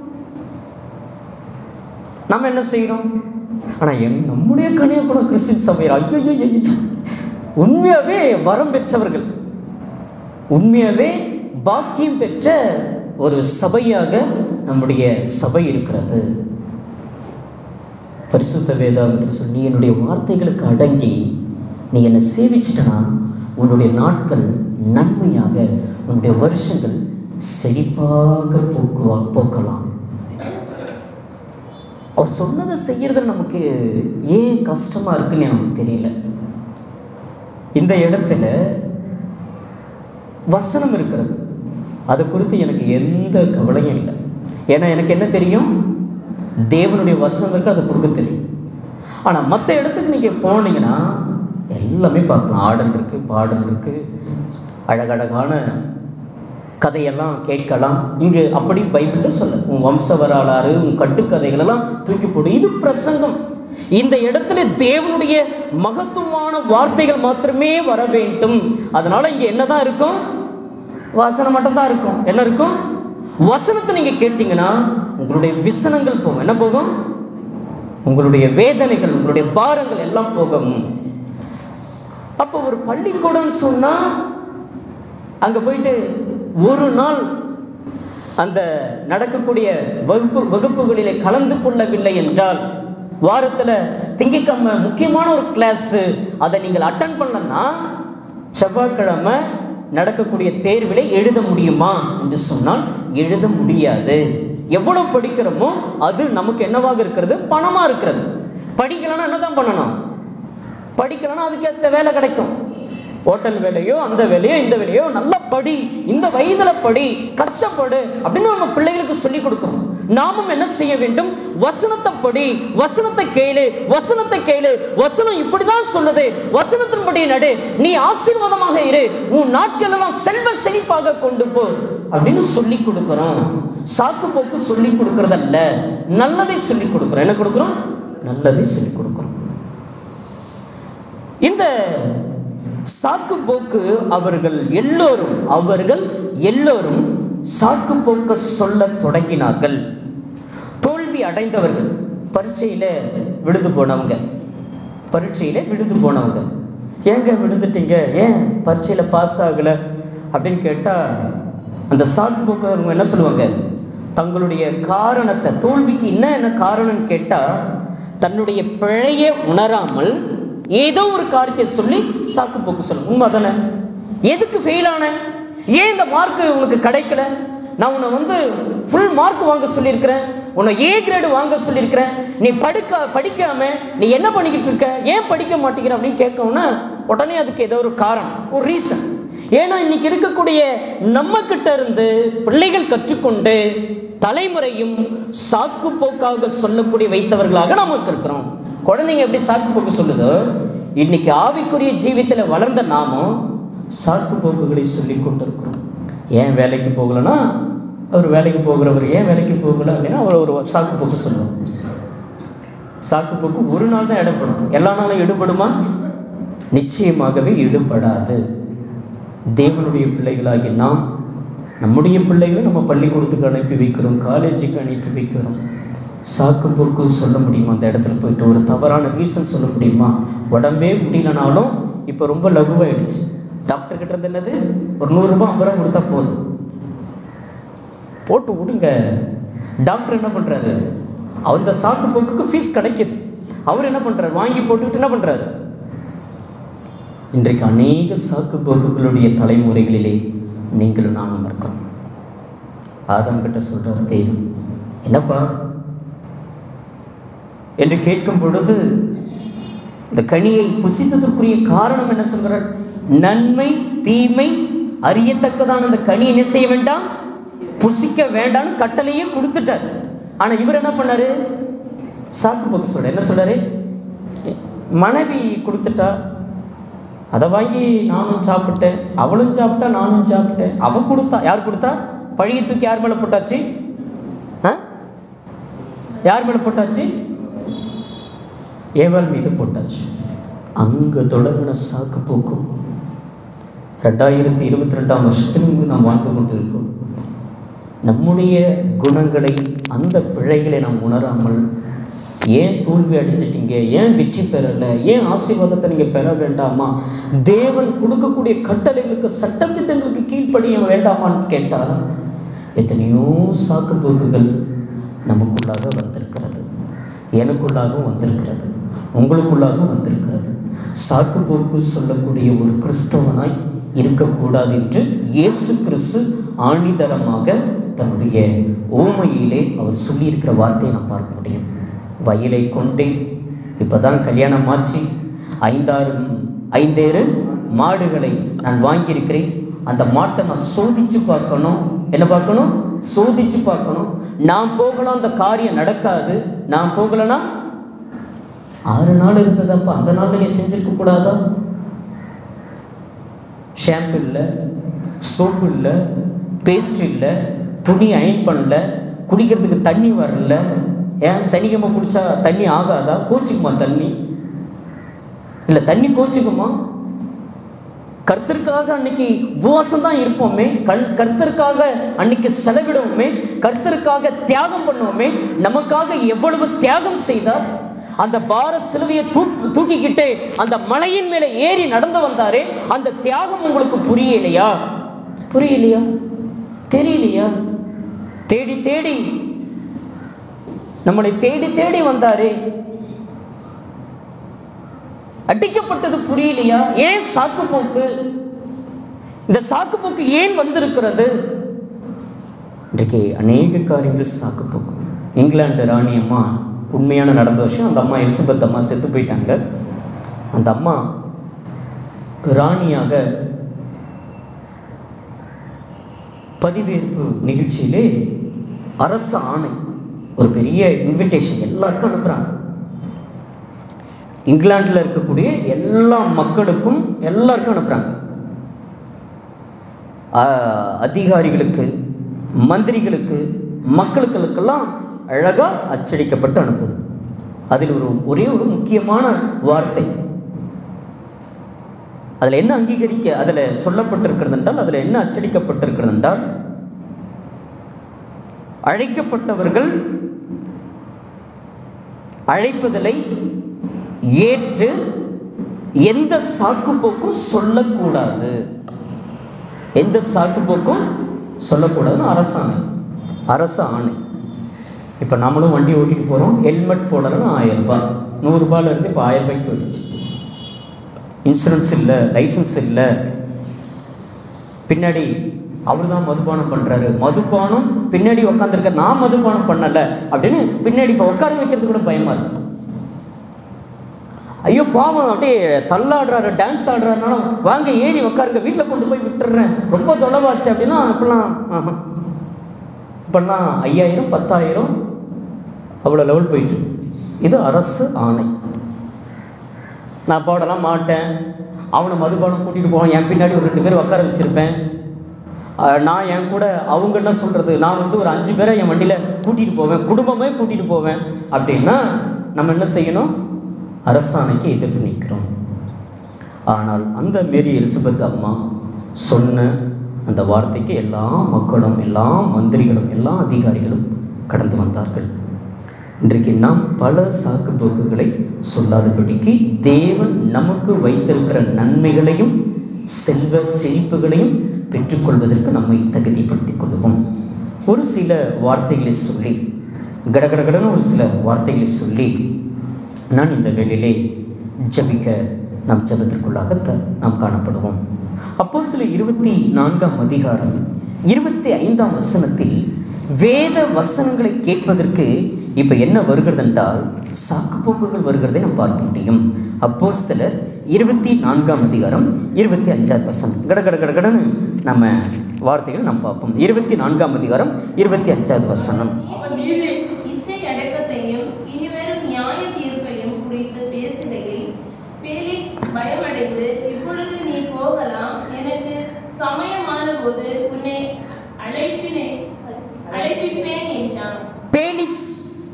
நம்ம என்ன செய்கிறோம் ஆனால் என் நம்முடைய கன்னியாகுளம் கிறிஸ்டின் சபையர் ஐயோ ஐயோ, ஐயோ. உண்மையாகவே வரம் பெற்றவர்கள் உண்மையாகவே பாக்கியம் பெற்ற ஒரு சபையாக நம்முடைய சபை இருக்கிறது பரிசுத்த வேதாந்தத்தில் சொல்லி நீ என்னுடைய வார்த்தைகளுக்கு அடங்கி நீ என்னை சேவிச்சிட்டனா உன்னுடைய நாட்கள் நன்மையாக உன்னுடைய வருஷங்கள் செழிப்பாக போக்குவா போக்கலாம் அவர் சொன்னதை செய்யறதுல நமக்கு ஏன் கஷ்டமா இருக்குன்னு எனக்கு தெரியல இந்த இடத்துல வசனம் இருக்கிறது அது குறித்து எனக்கு எந்த கவலையும் இல்லை ஏன்னா எனக்கு என்ன தெரியும் தேவனுடைய வசனம் இருக்கு அதை கொடுக்க தெரியும் ஆனால் மற்ற இடத்துக்கு நீங்கள் போனீங்கன்னா எல்லாமே பார்க்கலாம் ஆடல் இருக்குது பாடல் இருக்குது அழகழகான கதையெல்லாம் கேட்கலாம் இங்கு அப்படி பைபிளில் சொல்ல உன் வம்ச வரலாறு உன் கட்டுக்கதைகளெல்லாம் தூக்கி போடு இது பிரசங்கம் இந்த இடத்துல தேவனுடைய மகத்துவமான வார்த்தைகள் மாத்திரமே வர வேண்டும் அதனால இங்க என்னதான் இருக்கும் வசனம் மட்டும்தான் இருக்கும் என்ன இருக்கும் வசனத்தை நீங்க கேட்டீங்கன்னா உங்களுடைய விசனங்கள் போகும் என்ன போகும் உங்களுடைய வேதனைகள் உங்களுடைய பாரங்கள் எல்லாம் போகும் அப்போ ஒரு பள்ளிக்கூடம்னு சொன்னா அங்க போயிட்டு ஒரு நாள் அந்த நடக்கக்கூடிய வகுப்பு வகுப்புகளிலே கலந்து கொள்ளவில்லை என்றால் வாரத்தில் திங்கக்கிழமை முக்கியமான ஒரு கிளாஸு அதை நீங்கள் அட்டன் பண்ணலன்னா செவ்வாய்க்கிழமை நடக்கக்கூடிய தேர்விலே எழுத முடியுமா என்று சொன்னால் எழுத முடியாது எவ்வளவு படிக்கிறோமோ அது நமக்கு என்னவாக இருக்கிறது பணமாக இருக்கிறது படிக்கலைன்னா என்ன தான் பண்ணணும் படிக்கலைன்னா அதுக்கேற்ற வேலை கிடைக்கும் ஹோட்டல் வேலையோ அந்த வேலையோ இந்த வேலையோ நல்லா படி இந்த வயதில் படி கஷ்டப்படு அப்படின்னு நம்ம பிள்ளைகளுக்கு சொல்லி கொடுக்கணும் நாமும் என்ன செய்ய வேண்டும் வசனத்தை படி வசனத்தை கேளு வசனத்தை கேளு வசனம் இப்படிதான் சொல்லுது வசனத்தின்படி நடு நீ ஆசீர்வாதமாக இரு உன் நாட்கள் எல்லாம் செல்வ செழிப்பாக கொண்டு போ அப்படின்னு சொல்லி கொடுக்குறோம் சாக்கு போக்கு சொல்லி கொடுக்கறதல்ல நல்லதை சொல்லி கொடுக்குறோம் என்ன கொடுக்குறோம் நல்லதை சொல்லி கொடுக்குறோம் இந்த சாக்கு போக்கு அவர்கள் எல்லோரும் அவர்கள் எல்லோரும் சாக்கு போக்க சொல்ல தொடங்கினார்கள் தோல்வி அடைந்தவர்கள் பரீட்சையில் விழுந்து போனவங்க பரீட்சையில் விழுந்து போனவங்க ஏங்க விழுந்துட்டீங்க ஏன் பரீட்சையில் பாஸ் ஆகலை அப்படின்னு கேட்டால் அந்த சாக்கு போக்குறவங்க என்ன சொல்லுவாங்க தங்களுடைய காரணத்தை தோல்விக்கு என்ன என்ன காரணம்னு கேட்டால் தன்னுடைய பிழையை உணராமல் ஏதோ ஒரு காரியத்தை சொல்லி சாக்கு போக்கு சொல்லும் உண்மை தானே எதுக்கு ஃபெயில் ஆன ஏன் இந்த மார்க் உனக்கு கிடைக்கல நான் உன்னை வந்து ஃபுல் மார்க் வாங்க சொல்லியிருக்கிறேன் உன்னை ஏ கிரேடு வாங்க சொல்லியிருக்கிறேன் நீ படிக்க படிக்காம நீ என்ன பண்ணிக்கிட்டு இருக்க ஏன் படிக்க மாட்டேங்கிற அப்படின்னு கேட்கணும்னா உடனே அதுக்கு ஏதோ ஒரு காரணம் ஒரு ரீசன் ஏன்னா இன்னைக்கு இருக்கக்கூடிய நம்ம கிட்ட இருந்து பிள்ளைகள் கற்றுக்கொண்டு தலைமுறையும் சாக்கு போக்காக சொல்லக்கூடிய வைத்தவர்களாக நமக்கு இருக்கிறோம் குழந்தைங்க எப்படி சாக்கு போக்கு சொல்லுதோ இன்னைக்கு ஆவிக்குரிய ஜீவித்தில் வளர்ந்த நாமும் சாக்கு போக்குகளை சொல்லி கொண்டிருக்கிறோம் ஏன் வேலைக்கு போகலன்னா அவர் வேலைக்கு போகிறவர் ஏன் வேலைக்கு போகல அப்படின்னா அவர் ஒரு சாக்கு போக்கு சொல்லுவார் சாக்கு போக்கு ஒரு நாள் தான் எடுப்படும் எல்லா நாளும் எடுபடுமா நிச்சயமாகவே ஈடுபடாது தேவனுடைய பிள்ளைகளாகி நாம் நம்முடைய பிள்ளைகளை நம்ம பள்ளிக்கூடத்துக்கு அனுப்பி வைக்கிறோம் காலேஜுக்கு அனுப்பி வைக்கிறோம் சாக்கு போக்கு சொல்ல முடியுமா அந்த இடத்துல போயிட்டு ஒரு தவறான ரீசன் சொல்ல முடியுமா உடம்பே முடியலனாலும் இப்போ ரொம்ப லகுவாயிடுச்சு டாக்டர் கிட்ட இருந்து என்னது ஒரு நூறுரூபா ஐம்பது ரூபா கொடுத்தா போதும் போட்டு விடுங்க டாக்டர் என்ன பண்ணுறாரு அந்த சாக்கு போக்குக்கு ஃபீஸ் கிடைக்குது அவர் என்ன பண்ணுறாரு வாங்கி போட்டுக்கிட்டு என்ன பண்ணுறாரு இன்றைக்கு அநேக சாக்கு போக்குகளுடைய தலைமுறைகளிலே நீங்களும் நானும் இருக்கிறோம் ஆதம் கிட்ட சொல்கிறார் தெய்வம் என்னப்பா என்று கேட்கும் பொழுது இந்த கனியை புசித்ததற்குரிய காரணம் என்ன சொல்கிறார் நன்மை தீமை அறியத்தக்கதான அந்த கனி என்ன செய்ய வேண்டாம் புசிக்க வேண்டாம்னு கட்டளையே கொடுத்துட்டார் ஆனால் இவர் என்ன பண்ணாரு சாக்கு போக்கு சொல்ற என்ன சொல்றாரு மனைவி கொடுத்துட்டா அதை வாங்கி நானும் சாப்பிட்டேன் அவளும் சாப்பிட்டா நானும் சாப்பிட்டேன் அவ கொடுத்தா யார் கொடுத்தா பழைய தூக்கி யார் மேலே போட்டாச்சு ஆ யார் மேலே போட்டாச்சு ஏவாள் மீது போட்டாச்சு அங்கே தொடங்கின சாக்கு போக்கும் ரெண்டாயிரத்தி இருபத்தி ரெண்டாம் வருஷத்திலும் நாம் வாழ்ந்து கொண்டு இருக்கோம் நம்முடைய குணங்களை அந்த பிழைகளை நாம் உணராமல் ஏன் தோல்வி அடைஞ்சிட்டீங்க ஏன் வெற்றி பெறலை ஏன் ஆசீர்வாதத்தை நீங்கள் பெற வேண்டாமா தேவன் கொடுக்கக்கூடிய கட்டளைகளுக்கு சட்டத்திட்டங்களுக்கு கீழ்ப்படிய வேண்டாமான்னு கேட்டால் எத்தனையோ சாக்கு போக்குகள் நமக்குள்ளாக வந்திருக்கிறது எனக்குள்ளாகவும் வந்திருக்கிறது உங்களுக்குள்ளாகவும் வந்திருக்கிறது சாக்கு போக்கு சொல்லக்கூடிய ஒரு கிறிஸ்தவனாய் இருக்கக்கூடாது என்று இயேசு கிறிஸ்து ஆணிதரமாக தன்னுடைய ஓமையிலே அவர் சொல்லியிருக்கிற வார்த்தையை நான் பார்க்க முடியும் வயலை கொண்டேன் இப்போ தான் கல்யாணம் ஆச்சு ஐந்தாறு ஐந்தேறு மாடுகளை நான் வாங்கியிருக்கிறேன் அந்த மாட்டை நான் சோதிச்சு பார்க்கணும் என்ன பார்க்கணும் சோதிச்சு பார்க்கணும் நான் போகலாம் அந்த காரியம் நடக்காது நான் போகலனா ஆறு நாள் இருந்ததப்பா அந்த நாள் நீ செஞ்சிருக்க கூடாதா ஷாம்பு இல்லை சோப்பு இல்லை பேஸ்ட் இல்லை துணி அயன் பண்ணல குடிக்கிறதுக்கு தண்ணி வரல ஏன் சனிக்கிழமை பிடிச்சா தண்ணி ஆகாதா கோச்சிக்குமா தண்ணி இல்லை தண்ணி கோச்சிக்குமா கர்த்தருக்காக அன்னைக்கு உபவாசம் தான் இருப்போமே கண் கர்த்தருக்காக அன்னைக்கு செலவிடுவோமே கர்த்தருக்காக தியாகம் பண்ணுவோமே நமக்காக எவ்வளவு தியாகம் செய்தார் அந்த பார சிலுவையை தூ தூக்கிக்கிட்டு அந்த மலையின் மேலே ஏறி நடந்து வந்தாரே அந்த தியாகம் உங்களுக்கு புரியலையா புரியலையா தெரியலையா தேடி தேடி நம்மளை தேடி தேடி வந்தாரே அடிக்கப்பட்டது புரியலையா ஏன் சாக்கு போக்கு இந்த சாக்கு போக்கு ஏன் வந்திருக்கிறது இன்றைக்கு அநேக காரியங்கள் சாக்கு போக்கு இங்கிலாந்து ராணி அம்மா உண்மையான நடந்த விஷயம் அந்த அம்மா எலிசபெத் அம்மா செத்து போயிட்டாங்க அந்த அம்மா ராணியாக பதிவேற்பு நிகழ்ச்சியிலே அரச ஆணை ஒரு பெரிய இன்விடேஷன் எல்லாருக்கும் அனுப்புகிறாங்க இங்கிலாந்தில் இருக்கக்கூடிய எல்லா மக்களுக்கும் எல்லாருக்கும் அனுப்புகிறாங்க அதிகாரிகளுக்கு மந்திரிகளுக்கு மக்களுக்களுக்கெல்லாம் அழகாக அச்சடிக்கப்பட்டு அனுப்புது அதில் ஒரு ஒரே ஒரு முக்கியமான வார்த்தை அதில் என்ன அங்கீகரிக்க அதில் சொல்லப்பட்டிருக்கிறது என்றால் அதில் என்ன அச்சடிக்கப்பட்டிருக்கிறது என்றால் அழைக்கப்பட்டவர்கள் அழைப்புதலை ஏற்று எந்த சாக்கு போக்கும் சொல்லக்கூடாது எந்த சாக்கு போக்கும் சொல்லக்கூடாதுன்னு அரசாணை அரசு ஆணை இப்போ நம்மளும் வண்டி ஓட்டிட்டு போகிறோம் ஹெல்மெட் போடலன்னா ஆயிரம் ரூபாய் நூறுரூபாலேருந்து இப்போ ஆயிரம் ரூபாய்க்கு போயிடுச்சு இன்சூரன்ஸ் இல்லை லைசன்ஸ் இல்லை பின்னாடி அவர் தான் மதுபானம் பண்ணுறாரு மதுபானம் பின்னாடி உட்காந்துருக்க நான் மதுபானம் பண்ணலை அப்படின்னு பின்னாடி இப்போ உட்கார வைக்கிறது கூட பயமாக இருக்கு ஐயோ பாவம் அப்படியே தள்ளாடுறாரு டான்ஸ் ஆடுறாருனாலும் வாங்க ஏறி உட்காருங்க வீட்டில் கொண்டு போய் விட்டுடுறேன் ரொம்ப தொலைவாச்சு அப்படின்னா இப்பெல்லாம் ஆஹா இப்பெல்லாம் ஐயாயிரம் பத்தாயிரம் அவ்வளோ லெவல் போயிட்டு இருக்குது. இது அரசு ஆணை நான் போடலாம் மாட்டேன் அவனை மதுபானம் கூட்டிகிட்டு போவான் என் பின்னாடி ஒரு ரெண்டு பேர் உட்கார வச்சுருப்பேன் அஹ், நான் என் கூட அவங்க என்ன சொல்கிறது நான் வந்து ஒரு அஞ்சு பேரை என் வண்டியில் கூட்டிகிட்டு போவேன் குடும்பமே கூட்டிகிட்டு போவேன் அப்படின்னா நம்ம என்ன செய்யணும் அரசாணைக்கு எதிர்த்து நிற்கிறோம் ஆனால் அந்த மேரி எலிசபெத் அம்மா சொன்ன அந்த வார்த்தைக்கு எல்லா மக்களும் எல்லா மந்திரிகளும் எல்லா அதிகாரிகளும் கடந்து வந்தார்கள் இன்றைக்கு நாம் பல சாக்கு போக்குகளை சொல்லாதபடிக்கு தேவன் நமக்கு வைத்திருக்கிற நன்மைகளையும் செல்வ செழிப்புகளையும் பெற்றுக்கொள்வதற்கு நம்மை தகுதிப்படுத்திக் கொள்வோம் ஒரு சில வார்த்தைகளை சொல்லி கடகடகடன்னு ஒரு சில வார்த்தைகளை சொல்லி நான் இந்த வேளையிலே ஜபிக்க நாம் ஜபத்திற்குள்ளாக த நாம் காணப்படுவோம் அப்போ சில இருபத்தி நான்காம் அதிகாரம் இருபத்தி ஐந்தாம் வசனத்தில் வேத வசனங்களை கேட்பதற்கு இப்போ என்ன வருகிறது என்றால் சாக்குப்போக்குகள் வருகிறதை நாம் பார்க்க முடியும் அப்போஸ்தலர் இருபத்தி நான்காம் அதிகாரம் இருபத்தி அஞ்சாவது வசனம் கட கட கட கடன்னு நம்ம வார்த்தைகளை நாம் பார்ப்போம் இருபத்தி நான்காம் அதிகாரம் இருபத்தி அஞ்சாவது வசனம் அவன் நீதி இச்சை அடக்கத்தையும் இனிவரும் நியாய தீர்ப்பையும் குறித்து பேசுகையில் பேலிக்ஸ் பயமடைந்து இப்பொழுது நீ போகலாம் எனக்கு சமயமான போது உன்னை அழைப்பினே அழைப்பிப்பேன் என்றான் பேலிக்ஸ்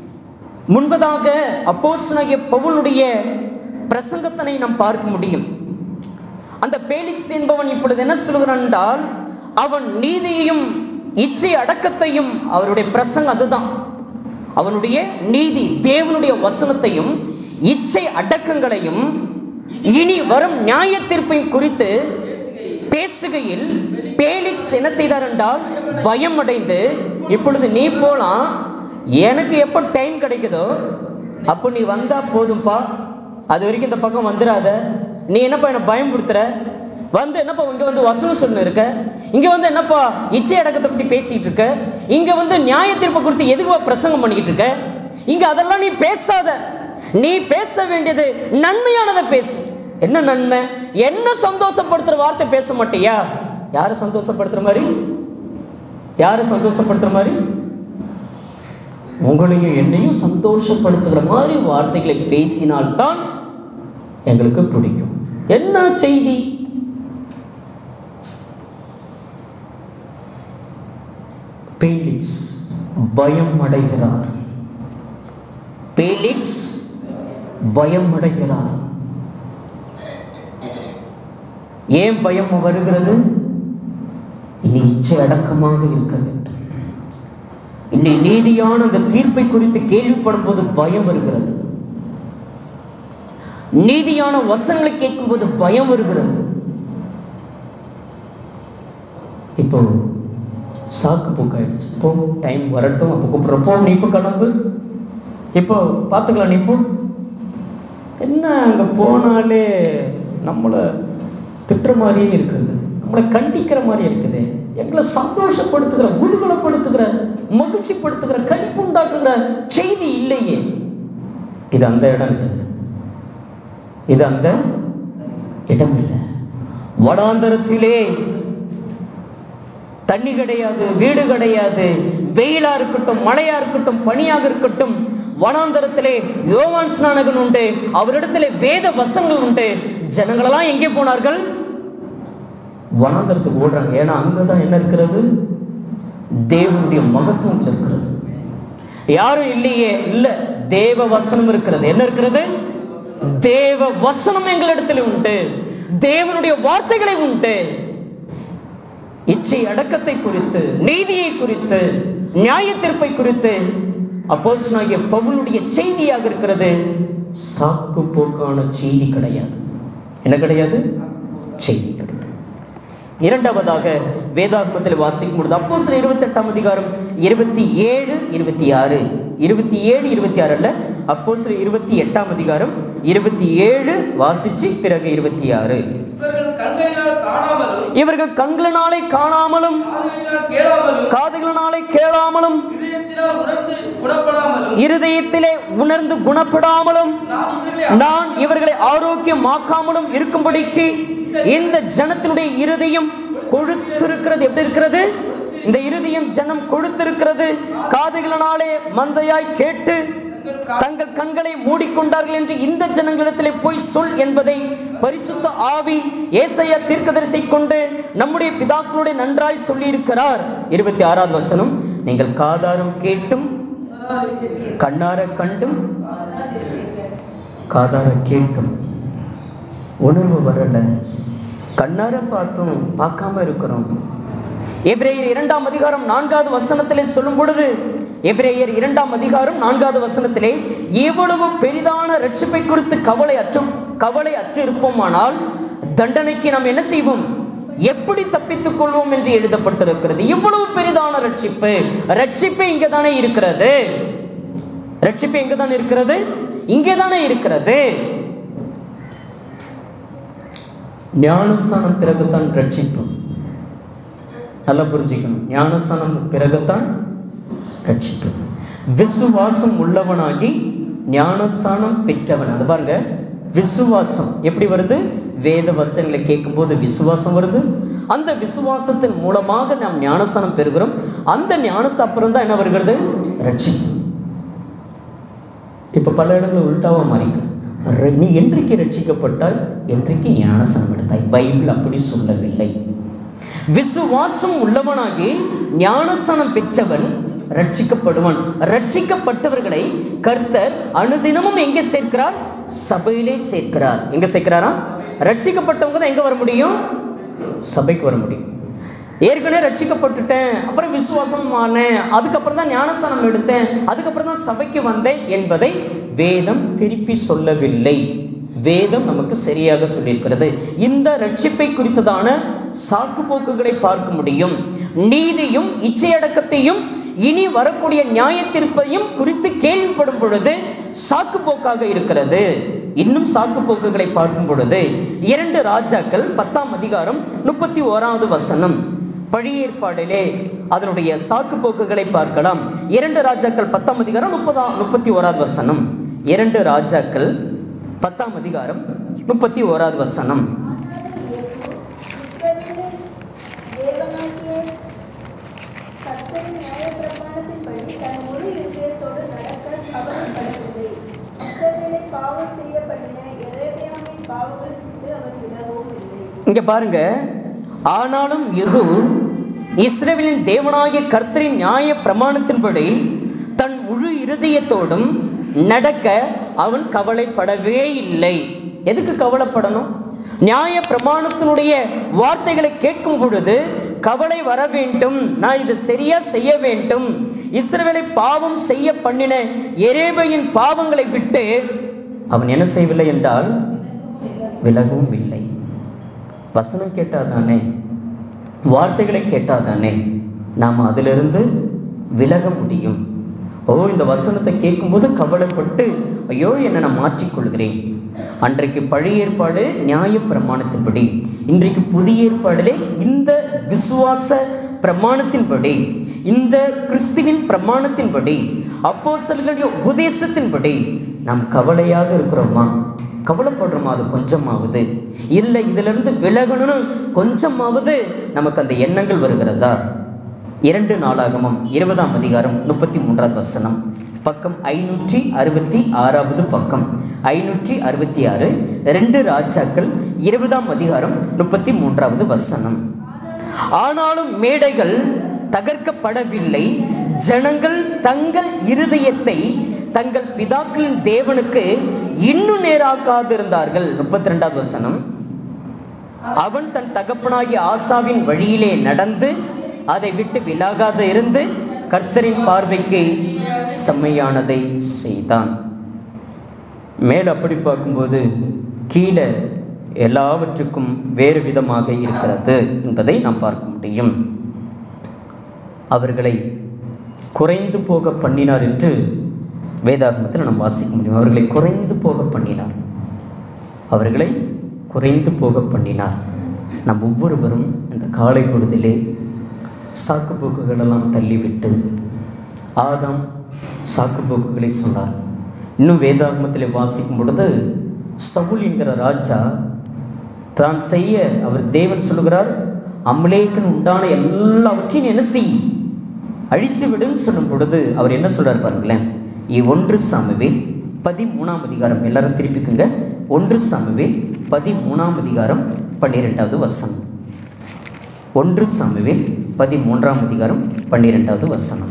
முன்பதாக அப்போஸ்தலனாகிய பவுலுடைய பிரசங்கத்தனை நாம் பார்க்க முடியும் அந்த பேலிக்ஸ் என்பவன் இப்பொழுது என்ன சொல்கிறான் என்றால் அவன் நீதியையும் இச்சை அடக்கத்தையும் அவருடைய பிரசங்கம் அதுதான் அவனுடைய நீதி தேவனுடைய வசனத்தையும் இச்சை அடக்கங்களையும் இனி வரும் நியாய தீர்ப்பையும் குறித்து பேசுகையில் பேலிக்ஸ் என்ன செய்தார் என்றால் பயம் அடைந்து இப்பொழுது நீ போலாம் எனக்கு எப்போ டைம் கிடைக்குதோ அப்போ நீ வந்தா போதும்பா அது வரைக்கும் இந்த பக்கம் வந்துடாத நீ என்னப்பா என்னை பயம்படுத்துற வந்து என்னப்பா இங்கே வந்து வசனம் சொல்லு இருக்க இங்கே வந்து என்னப்பா இச்சை அடக்கத்தை பற்றி பேசிகிட்டு இருக்க இங்கே வந்து நியாய தீர்ப்பை குறித்து எதுக்குப்பா பிரசங்கம் பண்ணிக்கிட்டு இருக்க இங்கே அதெல்லாம் நீ பேசாத நீ பேச வேண்டியது நன்மையானதை பேசு என்ன நன்மை என்ன சந்தோஷப்படுத்துற வார்த்தை பேச மாட்டியா யாரை சந்தோஷப்படுத்துற மாதிரி யாரை சந்தோஷப்படுத்துற மாதிரி உங்களையும் என்னையும் சந்தோஷப்படுத்துகிற மாதிரி வார்த்தைகளை பேசினால்தான் எங்களுக்கு பிடிக்கும் என்ன செய்தி பேலிக்ஸ் பயம் அடைகிறார் பேலிக்ஸ் பயம் அடைகிறார் ஏன் பயம் வருகிறது இனி இச்சை அடக்கமாக இருக்க வேண்டும் இன்னை நீதியான அந்த தீர்ப்பை குறித்து கேள்விப்படும் போது பயம் வருகிறது நீதியான வசனங்களை கேட்கும்போது பயம் வருகிறது இப்போ சாக்கு போக்காயிடுச்சு போ டைம் வரட்டும் அப்போ கூப்பிட்றோம் போ நீ இப்போ கிளம்பு இப்போ பார்த்துக்கலாம் நீ போ என்ன அங்கே போனாலே நம்மளை திட்டுற மாதிரியே இருக்குது நம்மளை கண்டிக்கிற மாதிரி இருக்குது எங்களை சந்தோஷப்படுத்துகிற குதூகலப்படுத்துகிற மகிழ்ச்சிப்படுத்துகிற கழிப்பு உண்டாக்குகிற செய்தி இல்லையே இது அந்த இடம் இல்லை இது அந்த இடம் இல்லை வடாந்தரத்திலே தண்ணி கிடையாது வீடு கிடையாது வெயிலா இருக்கட்டும் மழையா இருக்கட்டும் பனியாக இருக்கட்டும் வனாந்தரத்திலே யோவான் ஸ்நானகன் உண்டு அவரிடத்திலே வேத வசங்கள் உண்டு ஜனங்களெல்லாம் எங்கே போனார்கள் வனாந்தரத்துக்கு ஓடுறாங்க ஏன்னா அங்கதான் என்ன இருக்கிறது தேவனுடைய மகத்துவம் இருக்கிறது யாரும் இல்லையே இல்ல தேவ வசனம் இருக்கிறது என்ன இருக்கிறது தேவ வசனம் எங்களிடத்தில் உண்டு தேவனுடைய வார்த்தைகளை உண்டு இச்சை அடக்கத்தை குறித்து நீதியை குறித்து நியாய தீர்ப்பை குறித்து அப்போஸ்தலனாகிய பவுலுடைய செய்தியாக இருக்கிறது சாக்கு போக்கான செய்தி கிடையாது என்ன கிடையாது செய்தி கிடையாது இரண்டாவதாக வேதாகமத்தில் வாசிக்கும் பொழுது அப்போ சில இருபத்தெட்டாம் அதிகாரம் இருபத்தி ஏழு இருபத்தி ஆறு இருபத்தி ஏழு இருபத்தி ஆறு அல்ல அப்போ சில இருபத்தி எட்டாம் அதிகாரம் இருபத்தி ஏழு வாசிச்சு பிறகு இருபத்தி ஆறு இவர்கள் கண்களினால் காணாமலும் இவர்கள் கண்களினாலே காணாமலும் காதுகளினால் கேளாமலும் காதுகளினாலே கேளாமலும் இதயத்தினால் உணர்ந்து குணப்படாமலும் இருதயத்திலே உணர்ந்து குணப்படாமலும் நான் இவர்களை நான் இவர்களை ஆரோக்கியமாக்காமலும் இருக்கும்படிக்கு இந்த ஜனத்தினுடைய இருதயம் கொழுத்திருக்கிறது எப்படி இருக்கிறது இந்த இருதயம் ஜனம் கொழுத்திருக்கிறது காதுகளினாலே மந்தையாய் கேட்டு உங்கள் கா- தங்கள் கண்களை மூடிக்கொண்டார்கள் என்று இந்த ஜனங்களிடத்திலே போய் சொல் என்பதை பரிசுத்த ஆவி ஏசையா தீர்க்கதரிசி கொண்டு நம்முடைய பிதாக்களுடைய நன்றாய் சொல்லியிருக்கிறார் இருபத்தி ஆறாவது வசனம் நீங்கள் காதாரம் கேட்டும் கண்ணார கண்டும் காதார கேட்டும் உணர்வு வரல கண்ணார பார்த்தும் பார்க்காம இருக்கிறோம் எபிரேயர் இரண்டாம் அதிகாரம் நான்காவது வசனத்திலே சொல்லும் பொழுது எபிரேயர் இரண்டாம் அதிகாரம் நான்காவது வசனத்திலே எவ்வளவு பெரிதான ரட்சிப்பை குறித்து கவலை அற்றும் கவலை அற்று இருப்போமானால் தண்டனைக்கு நாம் என்ன செய்வோம் எப்படி தப்பித்துக் கொள்வோம் என்று எழுதப்பட்டிருக்கிறது இவ்வளவு பெரிதான ரட்சிப்பு ரட்சிப்பு இங்கே தானே இருக்கிறது ரட்சிப்பு எங்கே தானே இருக்கிறது இங்கே தானே இருக்கிறது ஞானஸ்தானம் பிறகுதான் ரட்சிப்பு நல்லா புரிஞ்சுக்கணும் ஞானஸ்தானம் பிறகுதான் ரட்சிப்பு விசுவாசம் உள்ளவனாகி ஞானஸ்தானம் பெற்றவன் அது பாருங்க விசுவாசம் எப்படி வருது வேத வசனங்களை கேட்கும்போது விசுவாசம் வருது அந்த விசுவாசத்தின் மூலமாக நாம் ஞானஸ்தானம் பெறுகிறோம் அந்த ஞானஸ்தானம் அப்புறம் தான் என்ன வருகிறது ரட்சிப்பு இப்போ பல இடங்களில் உள்டாவாக மாறிக்க நீ என்றைக்கு ரட்சிக்கப்பட்டால் என்றைக்கு ஞானஸ்தானம் எடுத்தாய் பைபிள் அப்படி சொல்லவில்லை விசுவாசம் உள்ளவனாகி ஞானஸ்தானம் பெற்றவன் ரட்சிக்கப்படுவான் ரட்சிக்கப்பட்டவர்களை கர்த்தர் அனுதினமும் எங்கே சேர்க்கிறார் சபையிலே சேர்க்கிறார் எங்க சேர்க்கிறாரா ரட்சிக்கப்பட்டவங்க தான் எங்க வர முடியும் சபைக்கு வர முடியும் ஏற்கனவே ரட்சிக்கப்பட்டுட்டேன் அப்புறம் விசுவாசம் ஆனேன் அதுக்கப்புறம் தான் ஞானஸ்தானம் எடுத்தேன் அதுக்கப்புறம் தான் சபைக்கு வந்தேன் என்பதை வேதம் திருப்பி சொல்லவில்லை வேதம் நமக்கு சரியாக சொல்லியிருக்கிறது இந்த ரட்சிப்பை குறித்ததான சாக்கு போக்குகளை பார்க்க முடியும் நீதியும் இச்சையடக்கத்தையும் இனி வரக்கூடிய நியாய தீர்ப்பையும் குறித்து கேள்விப்படும் பொழுது சாக்கு போக்காக இருக்கிறது இன்னும் சாக்கு போக்குகளை பார்க்கும் பொழுது இரண்டு ராஜாக்கள் பத்தாம் அதிகாரம் முப்பத்தி ஓராவது வசனம் பழைய ஏற்பாடிலே அதனுடைய சாக்கு போக்குகளை பார்க்கலாம் இரண்டு ராஜாக்கள் பத்தாம் அதிகாரம் முப்பதா முப்பத்தி ஓராவது வசனம் இரண்டு ராஜாக்கள் பத்தாம் அதிகாரம் முப்பத்தி ஓராவது வசனம் இஸ்ரவேலின் தேவனாகிய கர்த்தரின் நியாயப்பிரமாணத்தின்படி தன் முழு இருதயத்தோடு நடக்க கவலைப்படவில்லை. இஸ்ரவேலை பாவம் செய்ய பண்ணின எரேமியாவின் பாவங்களை விட்டு அவர் விலகவும் இல்லை. இங்க பாருங்க ஆனாலும் யெகூ இஸ்ரவேலின் தேவனாகிய கர்த்தரின் நியாய பிரமாணத்தின்படி தன் முழு இருதயத்தோடும் நடக்க அவன் கவலைப்படவே இல்லை எதுக்கு கவலைப்படணும் நியாய பிரமாணத்தினுடைய வார்த்தைகளை கேட்கும் பொழுது கவலை வர வேண்டும் நான் இது சரியா செய்ய வேண்டும் இஸ்ரவேலை பாவம் செய்ய பண்ணின எரேபையின் பாவங்களை விட்டு அவன் என்ன செய்யவில்லை என்றால் விலகவும் இல்லை வசனம் கேட்டாதானே வார்த்தைகளை கேட்டாதானே நாம் அதிலிருந்து விலக முடியும் ஓ இந்த வசனத்தை கேட்கும்போது கவலைப்பட்டு ஐயோ என்னை நான் மாற்றிக்கொள்கிறேன் அன்றைக்கு பழைய ஏற்பாடு நியாய பிரமாணத்தின்படி இன்றைக்கு புதிய ஏற்பாடிலே இந்த விசுவாச பிரமாணத்தின்படி இந்த கிறிஸ்துவின் பிரமாணத்தின்படி அப்போஸ்தலர்களுடைய உபதேசத்தின்படி நாம் கவலையாக இருக்கிறோமா கவலைப்படுறோமா அது கொஞ்சமாவது இல்லை இதிலிருந்து விலகணும்னு கொஞ்சமாவது நமக்கு அந்த எண்ணங்கள் வருகிறதா இரண்டு நாளாகமம் இருபதாம் அதிகாரம் முப்பத்தி மூன்றாவது வசனம் பக்கம் ஐநூற்றி அறுபத்தி ஆறாவது பக்கம் ஐநூற்றி அறுபத்தி ஆறு ரெண்டு ராஜாக்கள் இருபதாம் அதிகாரம் முப்பத்தி மூன்றாவது வசனம் ஆனாலும் மேடைகள் தகர்க்கப்படவில்லை ஜனங்கள் தங்கள் இருதயத்தை தங்கள் பிதாக்களின் தேவனுக்கு இன்னும் நேராக்காதிருந்தார்கள் முப்பத்தி ரெண்டாவது வசனம் அவன் தன் தகப்பனாகிய ஆசாவின் வழியிலே நடந்து அதை விட்டு விலகாத இருந்து கர்த்தரின் பார்வைக்கு செம்மையானதை செய்தான் மேல் அப்படி பார்க்கும்போது கீழே எல்லாவற்றுக்கும் வேறு விதமாக இருக்கிறது என்பதை நாம் பார்க்க முடியும் அவர்களை குறைந்து போக பண்ணினார் என்று வேதாகமத்தில் நாம் வாசிக்க முடியும் அவர்களை குறைந்து போக பண்ணினார் அவர்களை குறைந்து போக பண்ணினார் நம் ஒவ்வொருவரும் இந்த காலை பொழுதிலே சாக்கு போக்குகளெல்லாம் தள்ளிவிட்டு ஆதாம் சாக்கு போக்குகளை சொன்னார் இன்னும் வேதாகமத்திலே வாசிக்கும் பொழுது சவுல் என்கிற ராஜா தான் செய்ய அவர் தேவன் சொல்லுகிறார் அம்லேக்கன் உண்டான எல்லாவற்றையும் நீ என்ன செய் அழித்து விடுன்னு சொல்லும் பொழுது அவர் என்ன சொல்றார் பாருங்களேன் இ- ஒன்று சாமுவேல் பதிமூணாம் அதிகாரம் எல்லாரும் திருப்பிக்குங்க ஒன்று சாமுவேல் பதிமூணாம் அதிகாரம் பன்னிரெண்டாவது வசனம் ஒன்று சாமுவேல் பதிமூன்றாம் அதிகாரம் பன்னிரெண்டாவது வசனம்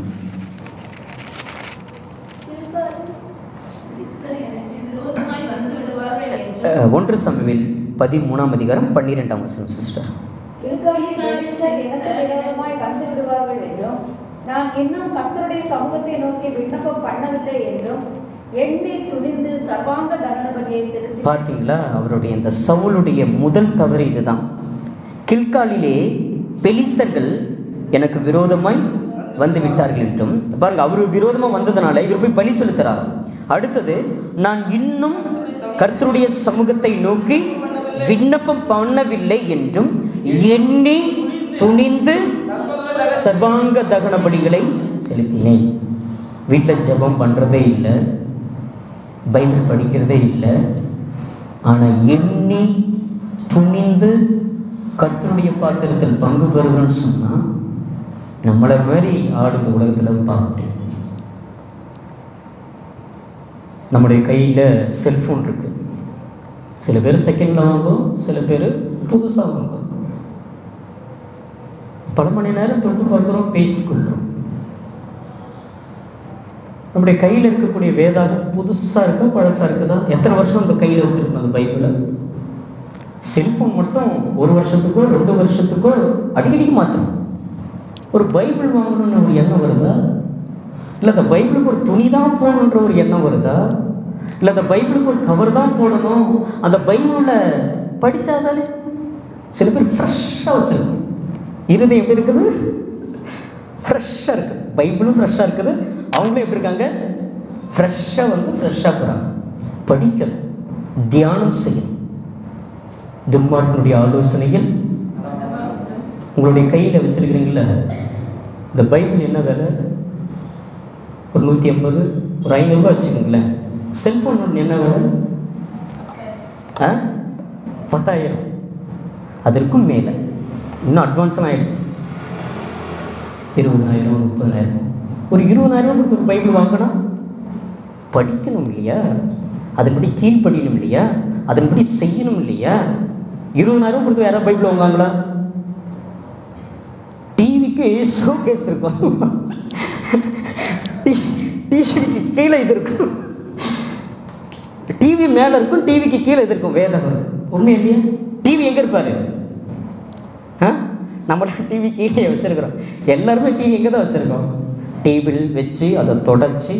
கில்காலில் கிறிஸ்தர் எனக்கு விரோதமாய் வந்து விடுவார்கள் என்று அஹ், ஒன்று சாமுவேல் பதிமூணாம் அதிகாரம் பன்னிரெண்டாம் வசனம் சிஸ்டர் கில்காலில் பெலிஸ்தர் எனக்கு விரோதமாய் வந்து விடுவார்கள் என்றும் நான் இன்னும் கர்த்தருடைய சமூகத்தை நோக்கி விண்ணப்பம் பண்ணவில்லை என்றும் எண்ணி துணிந்து சர்வாங்க தகன பலியை செலுத்தி பார்த்தீங்களா அவருடைய இந்த சவுளுடைய முதல் தவறு இதுதான் கில்காலிலே பெலிஸ்தர்கள் எனக்கு விரோதமாய் வந்து விட்டார்கள் என்றும் பாருங்க அவர் விரோதமாக வந்ததுனால இவர் போய் பலி செலுத்துறார் அடுத்தது நான் இன்னும் கர்த்தருடைய சமூகத்தை நோக்கி விண்ணப்பம் பண்ணவில்லை என்றும் எண்ணி துணிந்து சர்வாங்க தகன பலிகளை செலுத்தினேன் வீட்டில் ஜெபம் பண்ணுறதே இல்லை பைபிள் படிக்கிறதே இல்லை ஆனால் எண்ணி துணிந்து கர்த்தருடைய பாத்திரத்தில் பங்கு பெறுகிறோன்னு சொன்னால் நம்மளை மாதிரி ஆடு இந்த உலகத்தில் பார்க்க முடியும் நம்முடைய கையில் செல்ஃபோன் இருக்குது சில பேர் செகண்டில் வாங்கும் சில பேர் புதுசாக வாங்கும் பல மணி நேரம் தொட்டு பார்க்குறோம் பேசிக்கொள்கிறோம் நம்முடைய கையில் இருக்கக்கூடிய வேதாகம் புதுசாக இருக்கா பழசாக இருக்குதா எத்தனை வருஷம் அந்த கையில் வச்சுருக்கணும் அந்த பைபிளை செல்ஃபோன் மட்டும் ஒரு வருஷத்துக்கோ ரெண்டு வருஷத்துக்கோ அடிக்கடிக்கு மாற்றணும் ஒரு பைபிள் வாங்கணும்னு ஒரு எண்ணம் வருதா இல்லை அந்த பைபிளுக்கு ஒரு துணி தான் போடணுன்ற ஒரு எண்ணம் வருதா இல்லை அந்த பைபிளுக்கு ஒரு கவர் தான் போடணும் அந்த பைபிளில் படித்தாதானே சில பேர் ஃப்ரெஷ்ஷாக வச்சுருக்கோம் இருதயம் எப்படி இருக்குது ஃப்ரெஷ்ஷாக இருக்குது பைபிளும் ஃப்ரெஷ்ஷாக இருக்குது அவங்களும் எப்படி இருக்காங்க ஃப்ரெஷ்ஷாக வந்து ஃப்ரெஷ்ஷாக போகிறாங்க படிக்கணும் தியானம் செய்யணும் துன்மார்க்கனுடைய ஆலோசனைகள் உங்களுடைய கையில் வச்சுருக்கிறீங்கள இந்த பைபிள் என்ன விலை ஒரு நூற்றி ஐம்பது ஒரு ஐநூறுரூபா வச்சுக்கோங்களேன் செல்ஃபோன் ஒன்று என்ன விலை ஆ பத்தாயிரம் அதற்கும் மேலே இன்னும் அட்வான்ஸ்லாம் ஆயிடுச்சு இருபதனாயிரம் முப்பதனாயிரம் ஒரு இருபதாயிரம் கொடுத்து ஒரு பைபிள் வாங்கினா படிக்கணும் இல்லையா அதன்படி கீழ்ப்படியணும் இல்லையா அதன்படி செய்யணும் இல்லையா இருபதாயிரம் கொடுத்து வேற பைபிள் வாங்குவாங்களா டிவிக்கு ஷோகேஸ் இருக்கும் டிவிக்கு கீழே இது இருக்கும் டிவி மேலே இருக்கும் டிவிக்கு கீழே இது இருக்கும் வேதம் உண்மை இல்லையா டிவி எங்கே இருப்பாரு ஆ நம்மளாம் டிவி கீழே வச்சுருக்குறோம் எல்லாருமே டிவி எங்கே தான் வச்சுருக்கோம் டேபிள் வச்சு அதை தொடச்சி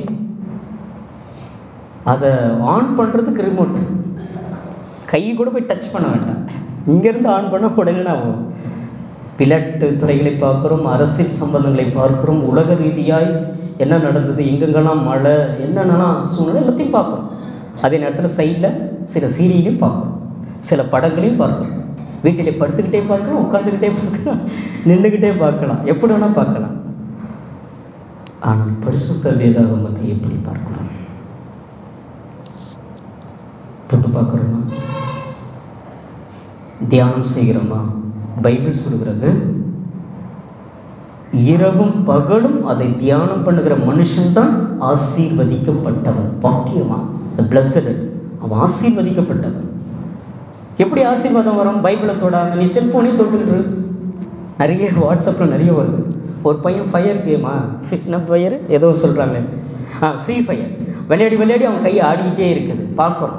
அதை ஆன் பண்ணுறதுக்கு ரிமோட் கை கூட போய் டச் பண்ண வேண்டாம் இங்கேருந்து ஆன் பண்ண உடனே நான் விளையாட்டு துறைகளை பார்க்குறோம் அரசியல் சம்பந்தங்களை பார்க்குறோம் உலக ரீதியாய் என்ன நடந்தது எங்கெங்கெல்லாம் மழை என்னென்னலாம் சூழ்நிலை எல்லாத்தையும் பார்க்குறோம் அதே நேரத்தில் சைடில் சில சீரியலையும் பார்க்குறோம் சில படங்களையும் பார்க்குறோம் வீட்டில் படுத்துக்கிட்டே பார்க்கலாம் உட்காந்துக்கிட்டே பார்க்கலாம் நின்றுக்கிட்டே பார்க்கலாம் எப்படி வேணால் பார்க்கலாம் ஆனால் பரிசுத்த வேதாகமத்தை எப்படி பார்க்கிறோம் தொட்டு பார்க்குறோமா தியானம் செய்கிறோமா பைபிள் சொல்கிறது இரவும் பகலும் அதை தியானம் பண்ணுகிற மனுஷன்தான் ஆசீர்வதிக்கப்பட்டவன் பாக்கியவான் த பிளஸடு அவன் ஆசீர்வதிக்கப்பட்டவன் எப்படி ஆசீர்வாதம் வரும் பைபிளை தொடாம நீ செல்ஃபோனையும் தொட்டுக்கிட்டு இரு. நிறைய வாட்ஸ்அப்பில் நிறைய வருது ஒரு பையன் ஃபயர் கேமா என்ன ஃபயர் ஏதோ சொல்கிறாங்க ஆ ஃப்ரீ ஃபயர் விளையாடி விளையாடி அவன் கை ஆடிக்கிட்டே இருக்குது பார்க்குறோம்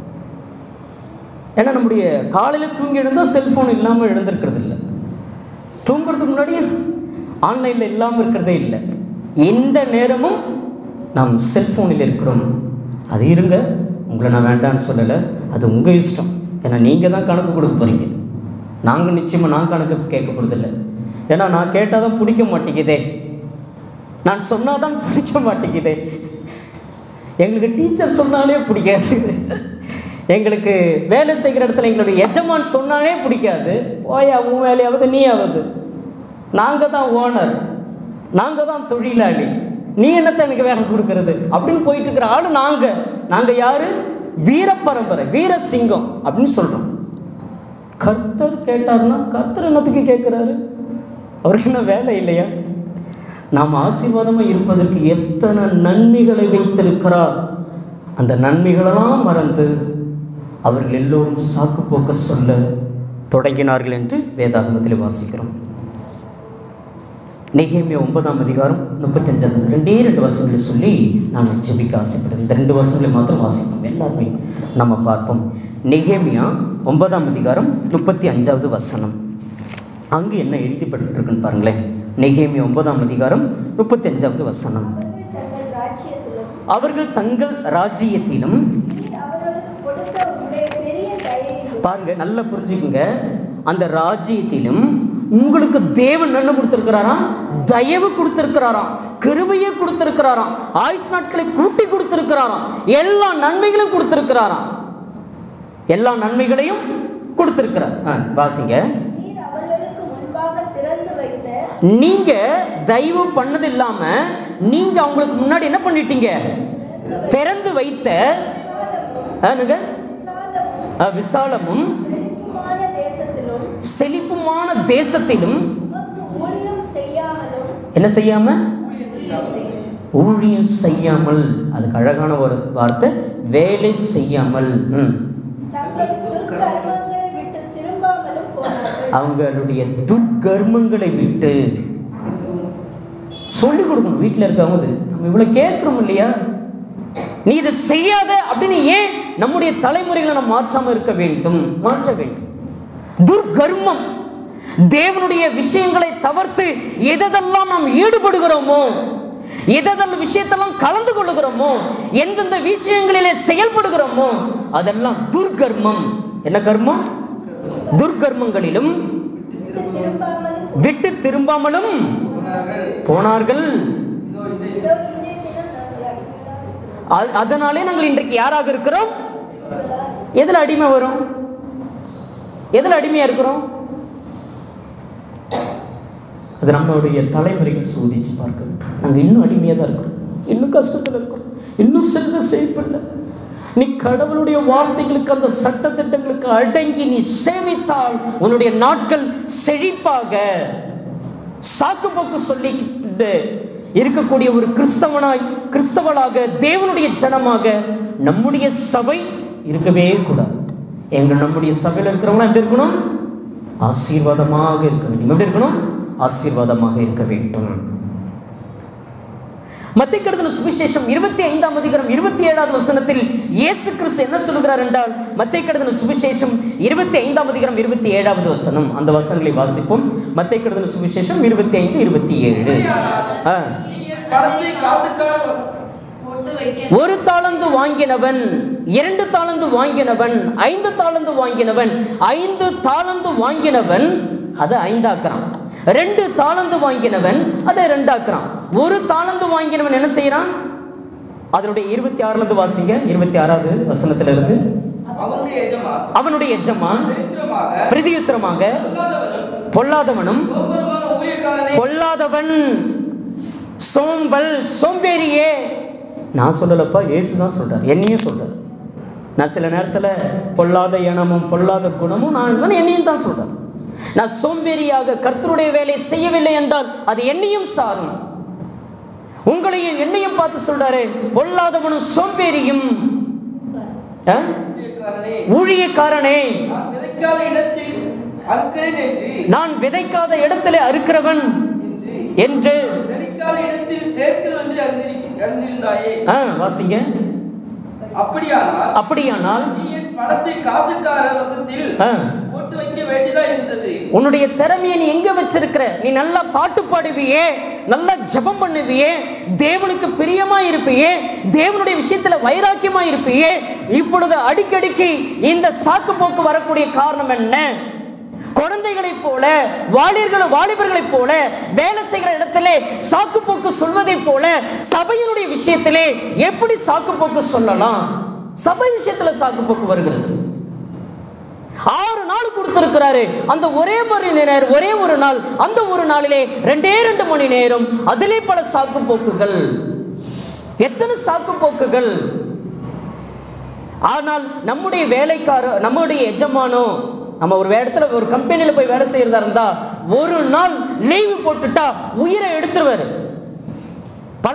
ஏன்னா நம்முடைய காலையில் தூங்கி எழுந்தால் செல்ஃபோன் இல்லாமல் எழுந்திருக்கிறது இல்லை தூங்குறதுக்கு முன்னாடி ஆன்லைனில் இல்லாமல் இருக்கிறதே இல்லை எந்த நேரமும் நாம் செல்ஃபோனில் இருக்கிறோம் அது இருங்க உங்களை நான் வேண்டான்னு சொல்லலை அது உங்கள் இஷ்டம் ஏன்னா நீங்கள் தான் கணக்கு கொடுக்க போகிறீங்க நாங்கள் நிச்சயமாக நான் கணக்கு கேட்க போகிறதில்ல ஏன்னா நான் கேட்டால் தான் பிடிக்க மாட்டேங்குதே நான் சொன்னால் தான் பிடிக்க மாட்டேங்குதே எங்களுக்கு டீச்சர் சொன்னாலே பிடிக்காது எங்களுக்கு வேலை செய்கிற இடத்துல எங்களுடைய எஜமான் சொன்னாலே பிடிக்காது போயா உன் வேலையாவது நீ ஆகுது நாங்கள் தான் ஓனர் நாங்கள் தான் தொழிலாளி நீ என்னத்தை எனக்கு வேலை கொடுக்கறது அப்படின்னு போயிட்டு இருக்கிற ஆளு நாங்கள் நாங்கள் யாரு வீர பரம்பரை வீர சிங்கம் அப்படின்னு சொல்கிறோம் கர்த்தர் கேட்டார்னா கர்த்தர் என்னத்துக்கு கேட்குறாரு அவருக்கு என்ன வேலை இல்லையா நாம் ஆசீர்வாதமாக இருப்பதற்கு எத்தனை நன்மைகளை வைத்திருக்கிறார் அந்த நன்மைகளெல்லாம் மறந்து அவர்கள் எல்லோரும் சாக்கு போக்க சொல்ல தொடங்கினார்கள் என்று வேதாகமத்தில் வாசிக்கிறோம் நெகேமியா ஒன்பதாம் அதிகாரம் முப்பத்தஞ்சாவது ரெண்டே ரெண்டு வசனங்களை சொல்லி நான் ஜெபிக்க ஆசைப்படுறேன் இந்த ரெண்டு வசனங்களை மாத்திரம் வாசிப்போம் எல்லாருமே நம்ம பார்ப்போம் நெகேமியா ஒன்பதாம் அதிகாரம் முப்பத்தி அஞ்சாவது வசனம் அங்கு என்ன எழுதிப்பட்டிருக்குன்னு பாருங்களேன் நெகேமியா ஒன்பதாம் அதிகாரம் முப்பத்தி அஞ்சாவது வசனம் அவர்கள் தங்கள் அவர்கள் தங்கள் ராஜ்யத்திலும் ராஜ்யத்திலும் நீர் அவர்களுக்கு கொடுத்த உடைய பெரிய தயையிலும் பாருங்க நல்லா புரிஞ்சுக்குங்க அந்த ராஜ்யத்திலும் உங்களுக்கு தேவன் என்ன கொடுத்துருக்கிறாராம் தயவு கொடுத்துருக்கிறாராம் கிருபையை கொடுத்துருக்கிறாராம் ஆயுஸ் நாட்களை கூட்டி கொடுத்துருக்கிறாராம் எல்லா நன்மைகளும் கொடுத்துருக்கிறாராம் எல்லா நன்மைகளையும் கொடுத்துருக்கிறார் ஆ, வாசிங்க நீர் அவர்களுக்கு முன்பாக திறந்து வைத்த நீங்க தயவு பண்ணது இல்லாம நீங்க அவங்களுக்கு முன்னாடி என்ன பண்ணிட்டீங்க திறந்து வைத்த ஆனுங்க, விசாலமும் ஆ, விசாலமும் செழிப்புமான தேசத்திலும் செழிப்புமான தேசத்திலும் உமக்கு ஊழியம் செய்யாமலும் என்ன செய்யாம ஊழியம் செய்யாமல் அதுக்கு அழகான ஒரு வார்த்தை வேலை செய்யாமல் ம். தங்கள் துர்க்கர்மங்களை விட்டு திரும்பாமலும் போனார்கள் அவங்களுடைய துர்கர்மங்களை விட்டு சொல்லிக் கொடுக்கணும் வீட்டில் இருக்கவங்க நம்ம இவ்வளோ கேட்குறோம் இல்லையா நீ இதை செய்யாத அப்படின்னு ஏன் நம்முடைய தலைமுறைகளை நம்ம மாற்றாம இருக்க வேண்டும் மாற்ற வேண்டும் துர்கர்மம் தேவனுடைய விஷயங்களை தவிர்த்து எதெல்லாம் நாம் ஈடுபடுகிறோமோ எதெல்லாம் விஷயத்தெல்லாம் கலந்து கொள்ளுகிறோமோ எந்தெந்த விஷயங்களிலே செயல்படுகிறோமோ அதெல்லாம் துர்கர்மம் என்ன கர்மம் துர்கர்மங்களிலும் விட்டு திரும்பாமலும் விட்டு திரும்பாமலும் போனார்கள் இதோ இன்றைய தினம் நாங்கள் அடிமைகளாக அ- அதனாலே நாங்கள் இன்றைக்கு யாராக இருக்கிறோம் எதில் அடிமை வரும் எதில் அடிமையாக இருக்கிறோம் அது நம்மளுடைய தலைமுறைகள் சோதிச்சு பார்க்க வேண்டும் நாங்கள் இன்னும் அடிமையாக தான் இருக்கிறோம் இன்னும் கஷ்டத்தில் இருக்கிறோம் இன்னும் செல்வ செழிப்பில்லை நீ கடவுளுடைய வார்த்தைகளுக்கு அந்த சட்டத்திட்டங்களுக்கு அடங்கி நீ சேவித்தால் உன்னுடைய நாட்கள் செழிப்பாக சாக்கு போக்கு சொல்லிக்கிட்டு இருக்கக்கூடிய ஒரு கிறிஸ்தவனாய் கிறிஸ்தவனாக தேவனுடைய ஜனமாக நம்முடைய சபை இருக்கவே கூடாது எங்கள் நம்முடைய சபையில் இருக்கிறவங்க எப்படி இருக்கணும் ஆசீர்வாதமாக இருக்க வேண்டும் எப்படி இருக்கணும் ஆசீர்வாதமாக இருக்க வேண்டும் மத்திய கடத்தின சுவிசேஷம் இருபத்தி ஐந்தாம் அதிகாரம் இருபத்தி ஏழாவது வசனத்தில் இயேசு கிறிஸ்து என்ன சொல்லுகிறார் என்றால் மத்திய கடத்தின சுவிசேஷம் இருபத்தி ஐந்தாம் அதிகாரம் இருபத்தி ஏழாவது வசனம் அந்த வசனங்களை வாசிப்போம் மத்திய கடத்தின சுவிசேஷம் இருபத்தி ஐந்து இருபத்தி ஏழு ஆ. நீ என் பணத்தை காசுக்காக வச- போட்டு வைக்க ஒரு தாளந்து வாங்கினவன் இரண்டு தாளந்து வாங்கினவன் ஐந்து தாளந்து வாங்கினவன் ஐந்து தாளந்து வாங்கினவன் அதை ஐந்தாக்குறான் ரெண்டு தாளந்து வாங்கினவன் அதை ரெண்டாக்குறான் ஒரு தாளந்து வாங்கினவன் என்ன செய்யறான் அதனுடைய இருபத்தி ஆறுல இருந்து வாசிங்க இருபத்தி ஆறாவது வசனத்துல இருந்து அவனுடைய எஜமான் அவனுடைய எஜமான் தரித்திரமாக பிரதியுத்தரமாக பொல்லாதவனும் பொல்லாதவனும் சோம்பருமான ஊழியக்காரனே பொல்லாதவன் சோம்பல் சோம்பேறியே நான் சொல்லலப்பா இயேசு தான் சொல்றார் என்னையும் சொல்றார் நான் சில நேரத்தில் பொல்லாத இனமும் பொல்லாத குணமும் நான் தான் என்னையும் தான் சொல்றேன் நான் சோம்பேறியாக கர்த்தருடைய வேலையை செய்யவில்லை என்றால் அது என்னையும் சாரும் உங்களையும் என்னையும் பார்த்து சொல்றாரு பொல்லாதவனும் சோம்பேறியும் ஆ? ஊழியக்காரனே ஊழியக்காரனே நான் விதைக்காத இடத்தில் அறுக்கிறேன் என்று நான் விதைக்காத இடத்துல அறுக்கிறவன் என்று என்று தெளிக்காத இடத்தில் சேர்க்கிறேன் என்று அறிந்திருக்க- அறிந்திருந்தாயே ஆ, வாசிங்க அப்படியானால் அப்படியானால் நீ என் பணத்தை காசுக்கார வசத்தில் ஆ, போட்டு வைக்க வேண்டியதா இருந்தது உன்னுடைய திறமையை நீ எங்க வச்சிருக்கிற நீ நல்லா பாட்டு பாடுவியே நல்லா ஜெபம் பண்ணுவியே தேவனுக்கு பிரியமா இருப்பியே தேவனுடைய விஷயத்துல வைராக்கியமா இருப்பியே இப்பொழுது அடிக்கடிக்கு இந்த சாக்கு போக்கு வரக்கூடிய காரணம் என்ன குழந்தைகளைப் போல வாலிபர்கள் வாலிபர்களைப் போல வேலை செய்கிற இடத்திலே சாக்கு போக்கு சொல்வதைப் போல சபையினுடைய விஷயத்திலே எப்படி சாக்கு போக்கு சொல்லலாம் சபை விஷயத்துல சாக்கு போக்கு வருகிறது ஆறு நாள் கொடுத்திருக்கிறாரு அந்த ஒரே மணி நேரம் ஒரே ஒரு நாள் அந்த ஒரு நாளிலே ரெண்டே ரெண்டு மணி நேரம் அதிலே பல சாக்கு போக்குகள் எத்தனை சாக்கு போக்குகள் ஆனால் நம்முடைய வேலைக்கார நம்முடைய எஜமானோ நம்ம ஒரு இடத்துல ஒரு கம்பெனியில் போய் வேலை செய்யறதா இருந்தா ஒரு நாள் லீவு போட்டுட்டா உயிரை எடுத்துருவாரு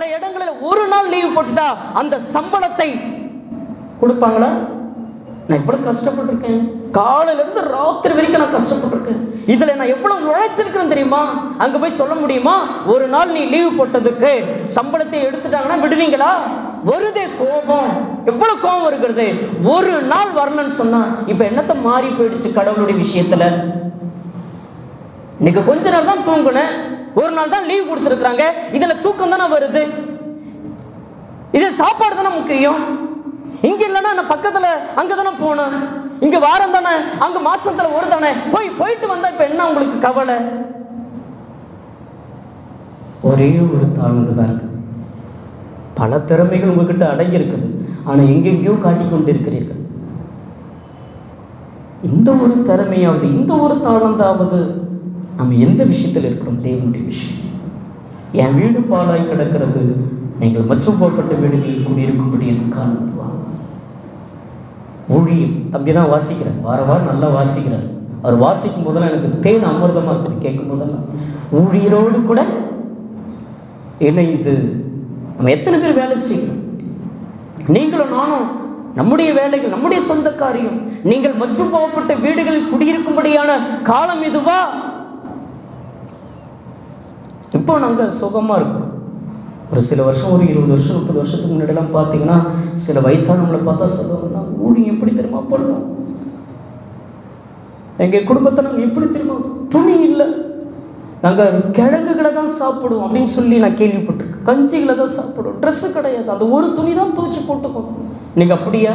இடங்களில் ஒரு நாள் லீவ் போட்டுட்டா அந்த சம்பளத்தை கொடுப்பாங்களா நான் எவ்வளோ கஷ்டப்பட்டிருக்கேன் காலையில இருந்து ராத்திரி வரைக்கும் நான் கஷ்டப்பட்டிருக்கேன் இதில் நான் எவ்வளோ உழைச்சிருக்கிறேன் தெரியுமா அங்கே போய் சொல்ல முடியுமா ஒரு நாள் நீ லீவ் போட்டதுக்கு சம்பளத்தை எடுத்துட்டாங்கன்னா விடுவீங்களா வருதே கோபம் எவ்வளோ கோபம் இருக்கிறது ஒரு நாள் வரலன்னு சொன்னா இப்போ என்னத்த மாறி போயிடுச்சு கடவுளுடைய விஷயத்துல இன்னைக்கு கொஞ்ச நாள் தான் தூங்குனேன் ஒரு நாள் தான் லீவ் கொடுத்துருக்குறாங்க இதில் தூக்கம் தானே வருது இது சாப்பாடு தானே முக்கியம் இங்க இல்லைன்னா நான் பக்கத்துல அங்க தானே போனேன் இங்க வாரம் தானே அங்க மாசத்துல ஒரு தானே போய் போயிட்டு வந்தா இப்ப என்ன உங்களுக்கு கவலை ஒரே ஒரு தாழ்ந்து தான் இருக்குது பல திறமைகள் உங்ககிட்ட அடங்கி இருக்குது ஆனா எங்கெங்கேயோ காட்டிக் கொண்டு இருக்கிறீர்கள் இந்த ஒரு திறமையாவது இந்த ஒரு தாளந்தாவது நம்ம எந்த விஷயத்தில் இருக்கிறோம் தேவனுடைய விஷயம் என் வீடு பாலாய் கிடக்கிறது நீங்கள் மற்றும் போகப்பட்ட வீடுகளில் குடியிருக்கும்படி எனக்கு காணுவா ஊழியம் தம்பி தான் வாசிக்கிறார் வார வாரம் நல்லா வாசிக்கிறார் அவர் வாசிக்கும் போதெல்லாம் எனக்கு தேன் அமிர்தமாக இருக்குது கேட்கும் போதெல்லாம் ஊழியரோடு கூட இணைந்து நம்ம எத்தனை பேர் வேலை செய்கிறோம் நீங்களும் நானும் நம்முடைய வேலைகள் நம்முடைய சொந்த காரியம் நீங்கள் மற்றும் போகப்பட்ட வீடுகளில் குடியிருக்கும்படியான காலம் இதுவா இப்போ நாங்கள் சுகமாக இருக்கோம் ஒரு சில வருஷம் ஒரு இருபது வருஷம் முப்பது வருஷத்துக்கு முன்னாடிலாம் பார்த்தீங்கன்னா சில வயசானவங்களை பார்த்தா சொல்லுவாங்கன்னா ஊழியம் எப்படி தெரியுமா பண்ணோம் எங்கள் குடும்பத்தை நாங்கள் எப்படி தெரியுமா துணி இல்லை நாங்கள் கிழங்குகளை தான் சாப்பிடுவோம் அப்படின்னு சொல்லி நான் கேள்விப்பட்டிருக்கேன் கஞ்சிகளை தான் சாப்பிடுவோம் ட்ரெஸ்ஸு கிடையாது அந்த ஒரு துணி தான் துவச்சி போட்டுக்கோம் நீங்கள் அப்படியா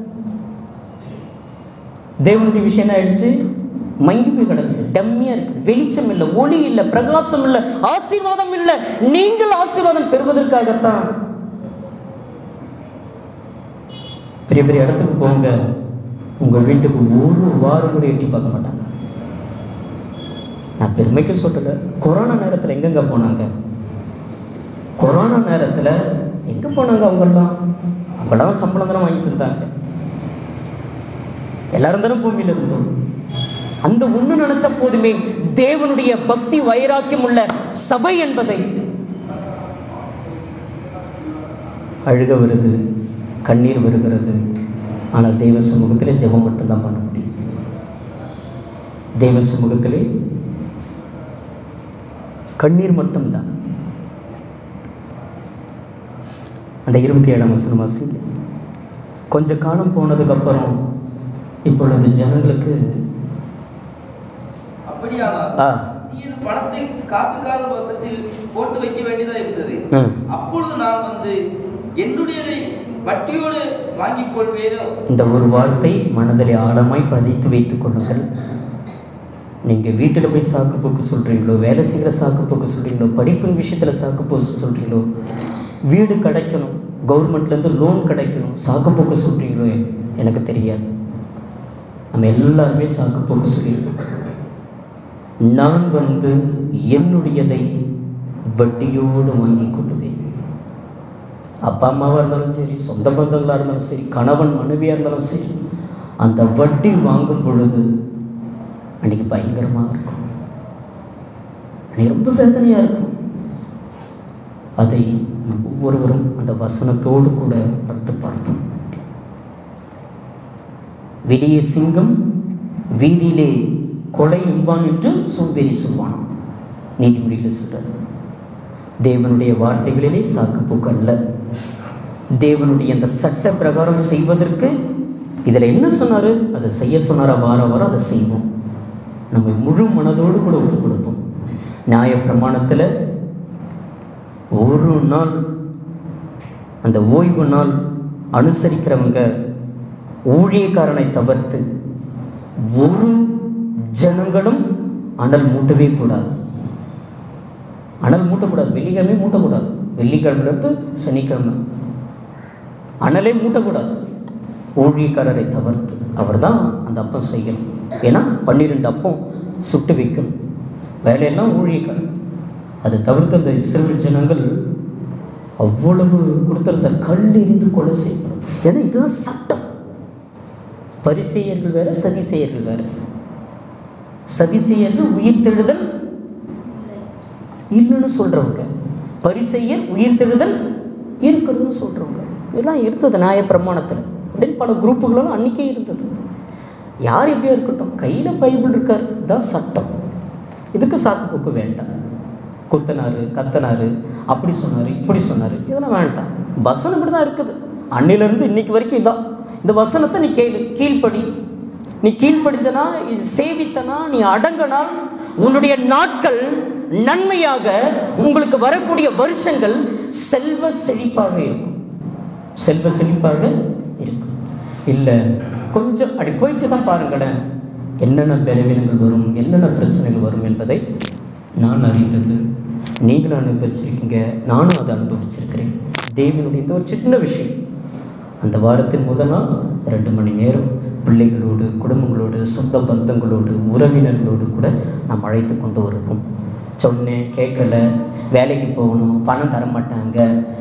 தேவனுடைய விஷயம் என்ன ஆயிடுச்சு மங்கி போய் கிடக்குது டம்மியாக இருக்குது வெளிச்சம் இல்லை ஒளி இல்லை பிரகாசம் இல்லை ஆசீர்வாதம் இல்லை நீங்கள் ஆசீர்வாதம் பெறுவதற்காகத்தான் பெரிய பெரிய இடத்துக்கு போங்க உங்கள் வீட்டுக்கு ஒரு வாரம் கூட எட்டி பார்க்க மாட்டாங்க நான் பெருமைக்கு சொல்லலை கொரோனா நேரத்தில் எங்கெங்க போனாங்க கொரோனா நேரத்தில் எங்கே போனாங்க அவங்கெல்லாம் அவங்களாம் சம்பளம் தானே வாங்கிட்டு இருந்தாங்க எல்லாரும் தானே பூமியில் இருந்தோம் அந்த ஒன்று நினைச்ச போதுமே தேவனுடைய பக்தி வைராக்கியம் உள்ள சபை என்பதை அழுக வருது கண்ணீர் வருகிறது ஆனால் தெய்வ சமூகத்திலே ஜெபம் மட்டும்தான் பண்ண முடியும் தெய்வ சமூகத்திலே கண்ணீர் மட்டும்தான் அந்த இருபத்தி ஏழாம் வசனம் வாசிங்க கொஞ்ச காலம் போனதுக்கப்புறம் இப்பொழுது ஜனங்களுக்கு அப்படியானால் ஆ நீ என் பணத்தை காசுக்கார வசத்தில் போட்டு வைக்க வேண்டியதா இருந்தது ம் அப்பொழுது நான் வந்து என்னுடையதை வட்டியோடு வாங்கிக் கொள்வேனோ இந்த ஒரு வார்த்தை மனதில் ஆழமாய் பதித்து வைத்துக் கொள்ளுங்கள் நீங்கள் வீட்டில் போய் சாக்கு போக்கு சொல்கிறீங்களோ வேலை செய்கிற சாக்கு போக்கு சொல்கிறீங்களோ படிப்பின் விஷயத்தில் சாக்கு போக்கு சொல்கிறீங்களோ வீடு கிடைக்கணும் கவர்மெண்ட்லேருந்து லோன் கிடைக்கணும் சாக்கு போக்கு சொல்கிறீங்களோ எனக்கு தெரியாது நம்ம எல்லாருமே சாக்கு போக்கு சொல்லியிருக்கோம் நான் வந்து என்னுடையதை வட்டியோடு வாங்கி கொள்ளுவேன் அப்பா அம்மாவாக இருந்தாலும் சரி சொந்த பந்தங்களாக இருந்தாலும் சரி கணவன் மனைவியாக இருந்தாலும் சரி அந்த வட்டி வாங்கும் பொழுது அன்றைக்கி பயங்கரமாக இருக்கும் அன்றைக்கி ரொம்ப வேதனையாக இருக்கும் அதை நம் ஒவ்வொருவரும் அந்த வசனத்தோடு கூட அடுத்து பார்ப்போம் வெளியே சிங்கம் வீதியிலே கொலை உண்பான் என்று சோம்பேறி சொல்வான் நீதிமொழியில் சொல்கிறார் தேவனுடைய வார்த்தைகளிலே சாக்குப்போக்கு அல்ல தேவனுடைய அந்த சட்ட பிரகாரம் செய்வதற்கு இதில் என்ன சொன்னார் அதை செய்ய சொன்னாரா வார வாரம் அதை செய்வோம் நம்ம முழு மனதோடு கூட ஒப்பு கொடுப்போம் நியாய பிரமாணத்தில் ஒரு நாள் அந்த ஓய்வு நாள் அனுசரிக்கிறவங்க ஊழியக்காரனை தவிர்த்து ஒரு ஜனங்களும் அனல் மூட்டவே கூடாது அனல் மூட்டக்கூடாது வெள்ளிக்கிழமை மூட்டக்கூடாது வெள்ளிக்கிழமையிலிருந்து சனிக்கிழமை அனலே மூட்டக்கூடாது ஊழியக்காரரை தவிர்த்து அவர் தான் அந்த அப்பம் செய்யணும் ஏன்னா பன்னிரெண்டு அப்பம் சுட்டு வைக்கணும் வேலையெல்லாம் ஊழியக்காரர் அதை தவிர்த்து அந்த இஸ்ரேல் ஜனங்கள் அவ்வளவு கொடுத்திருந்த கல் எறிந்து கொலை செய்யப்படும் ஏன்னா இதுதான் சட்டம் பரிசெயர்கள் வேற சதிசெயர்கள் வேற சதிசெயர்கள் உயிர் தெழுதல் இல்லைன்னு சொல்கிறவங்க பரிசெய்யர் உயிர்த்தெழுதல் இருக்கிறதுன்னு சொல்கிறவங்க இதெல்லாம் இருந்தது நியாயப்பிரமாணத்தில் அப்படின்னு பல குரூப்புகளெல்லாம் அன்றைக்கே இருந்தது யார் எப்படியோ இருக்கட்டும் கையில் பைபிள் இருக்கார் இதுதான் சட்டம் இதுக்கு சாக்கு போக்கு வேண்டாம் குத்தனாரு கத்தனாரு அப்படி சொன்னார் இப்படி சொன்னார் இதெல்லாம் வேண்டாம் வசனம் இப்படி தான் இருக்குது அன்னிலிருந்து இன்னைக்கு வரைக்கும் இதான் இந்த வசனத்தை நீ கேளு கீழ்ப்படி நீ கீழ்ப்படிச்சனா இது சேவித்தனா நீ அடங்கினால் உன்னுடைய நாட்கள் நன்மையாக உங்களுக்கு வரக்கூடிய வருஷங்கள் செல்வ செழிப்பாக இருக்கும் செல்வ செழிப்பாக இருக்கும் இல்லை கொஞ்சம் அப்படி போயிட்டு தான் பாருங்களேன் என்னென்ன பலவீனங்கள் வரும் என்னென்ன பிரச்சனைகள் வரும் என்பதை நான் அறிந்தது நீங்களும் அனுபவிச்சிருக்கீங்க நானும் அதை அனுபவிச்சிருக்கிறேன் தேவனுடைய இந்த ஒரு சின்ன விஷயம் அந்த வாரத்தின் முதல் நாள் ரெண்டு மணி நேரம் பிள்ளைகளோடு குடும்பங்களோடு சொந்த பந்தங்களோடு உறவினர்களோடு கூட நாம் அழைத்து கொண்டு வருவோம் சொன்னேன் கேட்கல வேலைக்கு போகணும் பணம் தர மாட்டாங்க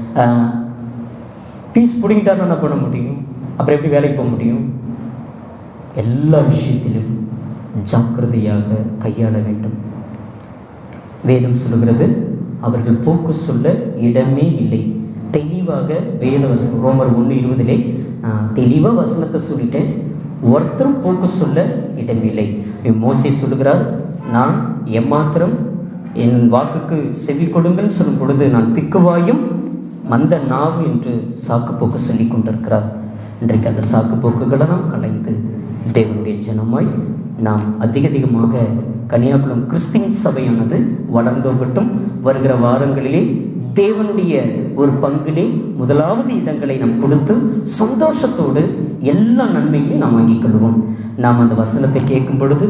ஃபீஸ் பிடிங்கிட்டாருன்னா என்ன பண்ண முடியும் அப்புறம் எப்படி வேலைக்கு போக முடியும் எல்லா விஷயத்திலும் ஜாக்கிரதையாக கையாள வேண்டும் வேதம் சொல்லுகிறது அவர்கள் போக்கு சொல்ல இடமே இல்லை தெளிவாக வேத வசனம் ரோமர் ஒன்று இருபதிலே நான் தெளிவாக வசனத்தை சொல்லிட்டேன் ஒருத்தரும் போக்கு சொல்ல இடமில்லை மோசே சொல்லுகிறார் நான் எம்மாத்திரம் என் வாக்குக்கு செவி கொடுங்கள் சொல்லும் பொழுது நான் திக்குவாயும் மந்த நாவு என்று சாக்குப்போக்கு சொல்லி கொண்டிருக்கிறார் இன்றைக்கு அந்த சாக்குப்போக்குகளெல்லாம் கலைந்து தேவனுடைய ஜனமாய் நாம் அதிக அதிகமாக கன்னியாகுளம் கிறிஸ்டின் சபையானது வளர்ந்தோகட்டும் வருகிற வாரங்களிலே தேவனுடைய ஒரு பங்கிலே முதலாவது இடங்களை நாம் கொடுத்து சந்தோஷத்தோடு எல்லா நன்மைகளையும் நாம் வாங்கிக் கொள்வோம் நாம் அந்த வசனத்தை கேட்கும் பொழுது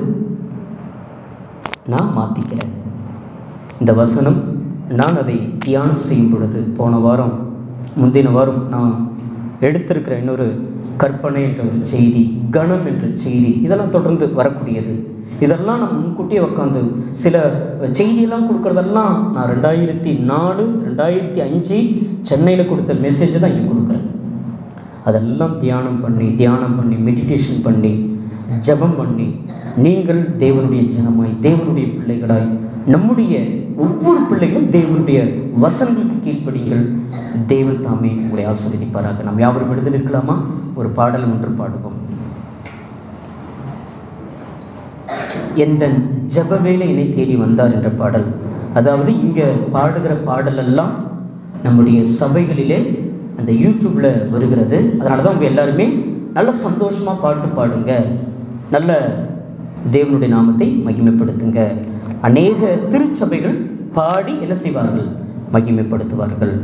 நான் மாற்றிக்கிறேன் இந்த வசனம் நான் அதை தியானம் செய்யும் பொழுது போன வாரம் முந்தின வாரம் நான் எடுத்திருக்கிற இன்னொரு கற்பனை என்ற ஒரு செய்தி கணம் என்ற செய்தி இதெல்லாம் தொடர்ந்து வரக்கூடியது இதெல்லாம் நான் முன்கூட்டியே உட்காந்து சில செய்தியெல்லாம் கொடுக்குறதெல்லாம் நான் ரெண்டாயிரத்தி நாலு ரெண்டாயிரத்தி அஞ்சு சென்னையில் கொடுத்த மெசேஜ் தான் இங்கே கொடுக்குறேன் அதெல்லாம் தியானம் பண்ணி தியானம் பண்ணி மெடிடேஷன் பண்ணி ஜெபம் பண்ணி நீங்கள் தேவனுடைய ஜனமாய் தேவனுடைய பிள்ளைகளாய் நம்முடைய ஒவ்வொரு பிள்ளைகளும் தேவனுடைய வசனங்களுக்கு கீழ்ப்படிங்கள் தேவன் தாமே உங்களை ஆசீர்வதிப்பாராக நாம் யாவரும் எழுந்து நிற்கலாமா ஒரு பாடல் ஒன்று பாடுவோம் எந்த ஜெப வேலை என்னை தேடி வந்தார் என்ற பாடல் அதாவது இங்கே பாடுகிற பாடலெல்லாம் நம்முடைய சபைகளிலே அந்த யூடியூப்பில் வருகிறது அதனால தான் உங்கள் எல்லாருமே நல்ல சந்தோஷமாக பாட்டு பாடுங்க நல்ல தேவனுடைய நாமத்தை மகிமைப்படுத்துங்க அநேக திருச்சபைகள் பாடி என்ன செய்வார்கள் மகிமைப்படுத்துவார்கள்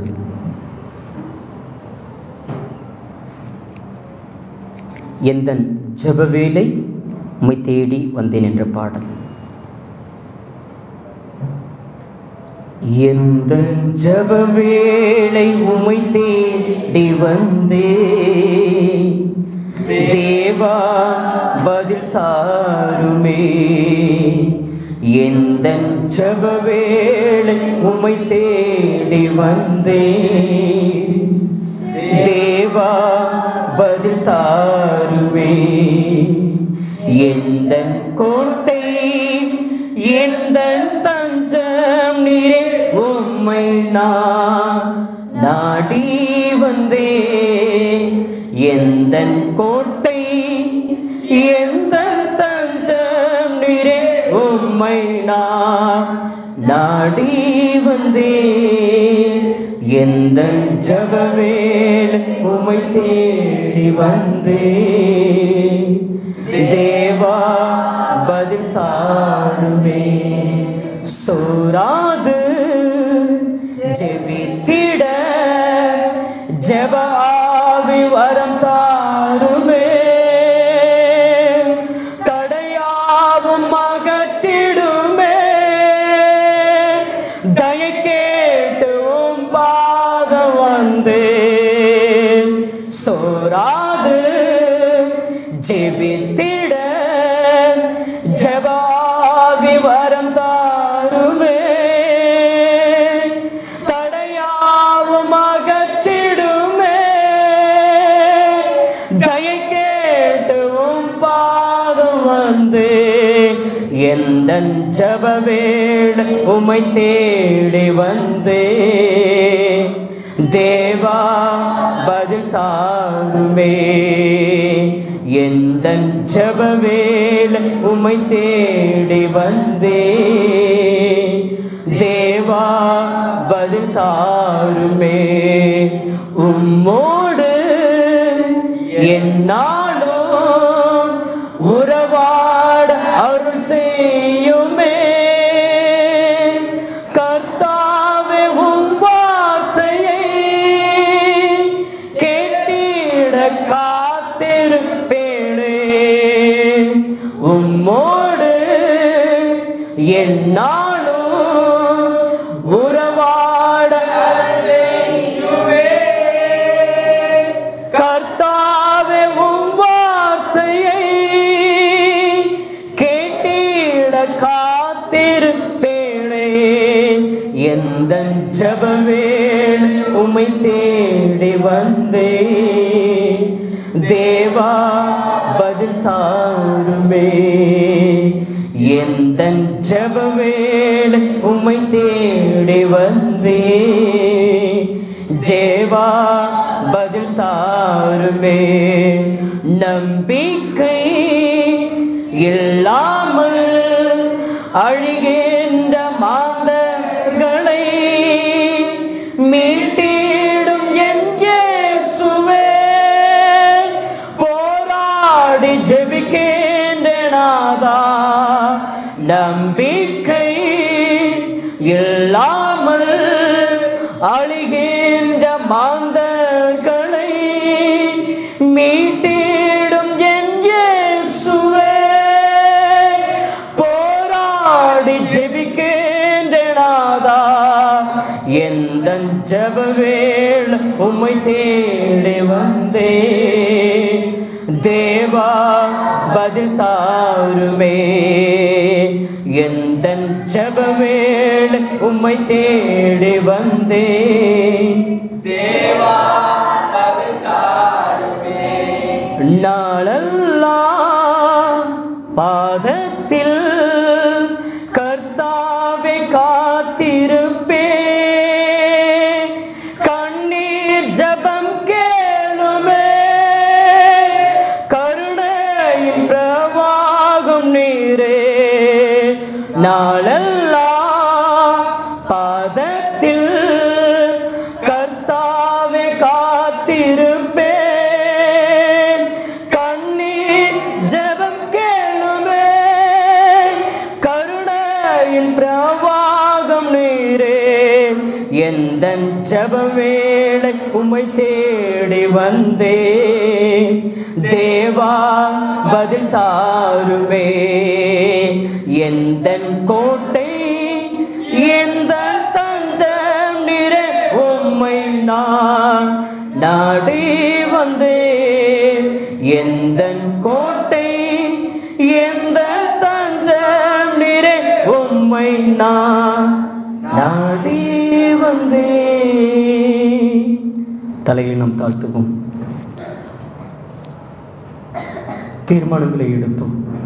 எந்த ஜெபவேலை உம்மை தேடி வந்தேன் என்ற பாடல் எந்த ஜபவேளை உமை தேடி வந்தே தேவா பதில் தாருமே எந்த ஜபவேளை உமை தேடி வந்தே தேவா பதில் தாருமே எந்த கோட்டை எந்த தஞ்சம் நீரே உம்மை நான் நாடி வந்தே எந்த கோட்டை எந்த தஞ்சம் நீரே உம்மை நான் நாடி வந்தே எந்த ஜபவேல் உமை தேடி வந்தே தேவா பதில் தாருமே சோராது ஜெபித்திட ஜெபாவி வரம் தாருமே தடையாவும் அகற்றிடுமே தய கேட்டு உம் பாதம் வந்தே சோராது ஜெபித்திட ஜபாவி வரம் தாருமே தடையாவும் அகற்றிடுமே தயை கேட்டு உம் பாதம் வந்து எந்த ஜபவேள் உமை தேடி வந்தே தேவா பதில் தாருமே எந்த ஜபவேள் உமை தேடி வந்தே தேவா பதில் தாருமே உம்மோடு என்னாலும் உறவாட அருள் செய்யுமே கர்த்தாவே உம் வார்த்தையை கேட்டிட காத்திருப்பேனே உம்மோடு என்னாலும் உறவாட அருள் செய்யுமே கர்த்தாவே உம் வார்த்தையை கேட்டிட காத்திருப்பேனே எந்த ஜபவேள் உமை தேடி வந்தே தேவா பதில் தாருமே எந்த ஜபவேள் உமை தேடி வந்தே ஜேவா பதில் தாருமே நம்பிக்கை இல்லாமல் அழிகின்ற மாந்தர்களை மீட்டிடும் என் இயேசுவே போராடி ஜெபிக்கின்றனாதா நம்பிக்கை இல்லாமல் அழிகின்ற மாந்தர்களை மீட்டிடும் என் இயேசுவே போராடி ஜெபிக்கின்றனாதா எந்த ஜபவேள் உம்மை தேடி வந்தே தேவா பதில் தாருமே எந்த ஜபவேள் உம்மை தேடி வந்தே தேவா பதில் தாருமே நாளெல்லாம் பாதத்தில் கர்த்தாவை காத்திருப்பே கண்ணீர் ஜபம் கேளுமே கருணையின் பிரவாகம் நீரே நாளெல்லாம் பாதத்தில் கர்த்தாவை காத்திருப்பேன் கண்ணீர் ஜெபம் கேளுமே கருணையின் பிரவாகம் நீரே எந்த ஜப வேளை உம்மை தேடி வந்தே தேவா பதில் தாருமே எந்த கோட்டை எந்த தஞ்சம் நிறை உம்மை நான் நாடி வந்தேன் எந்த கோட்டை எந்த தஞ்சம் நிறை உம்மை நான் நாடி வந்தேன் தலையில் நாம் தாழ்த்துவோம் தீர்மானங்களை எடுத்தோம்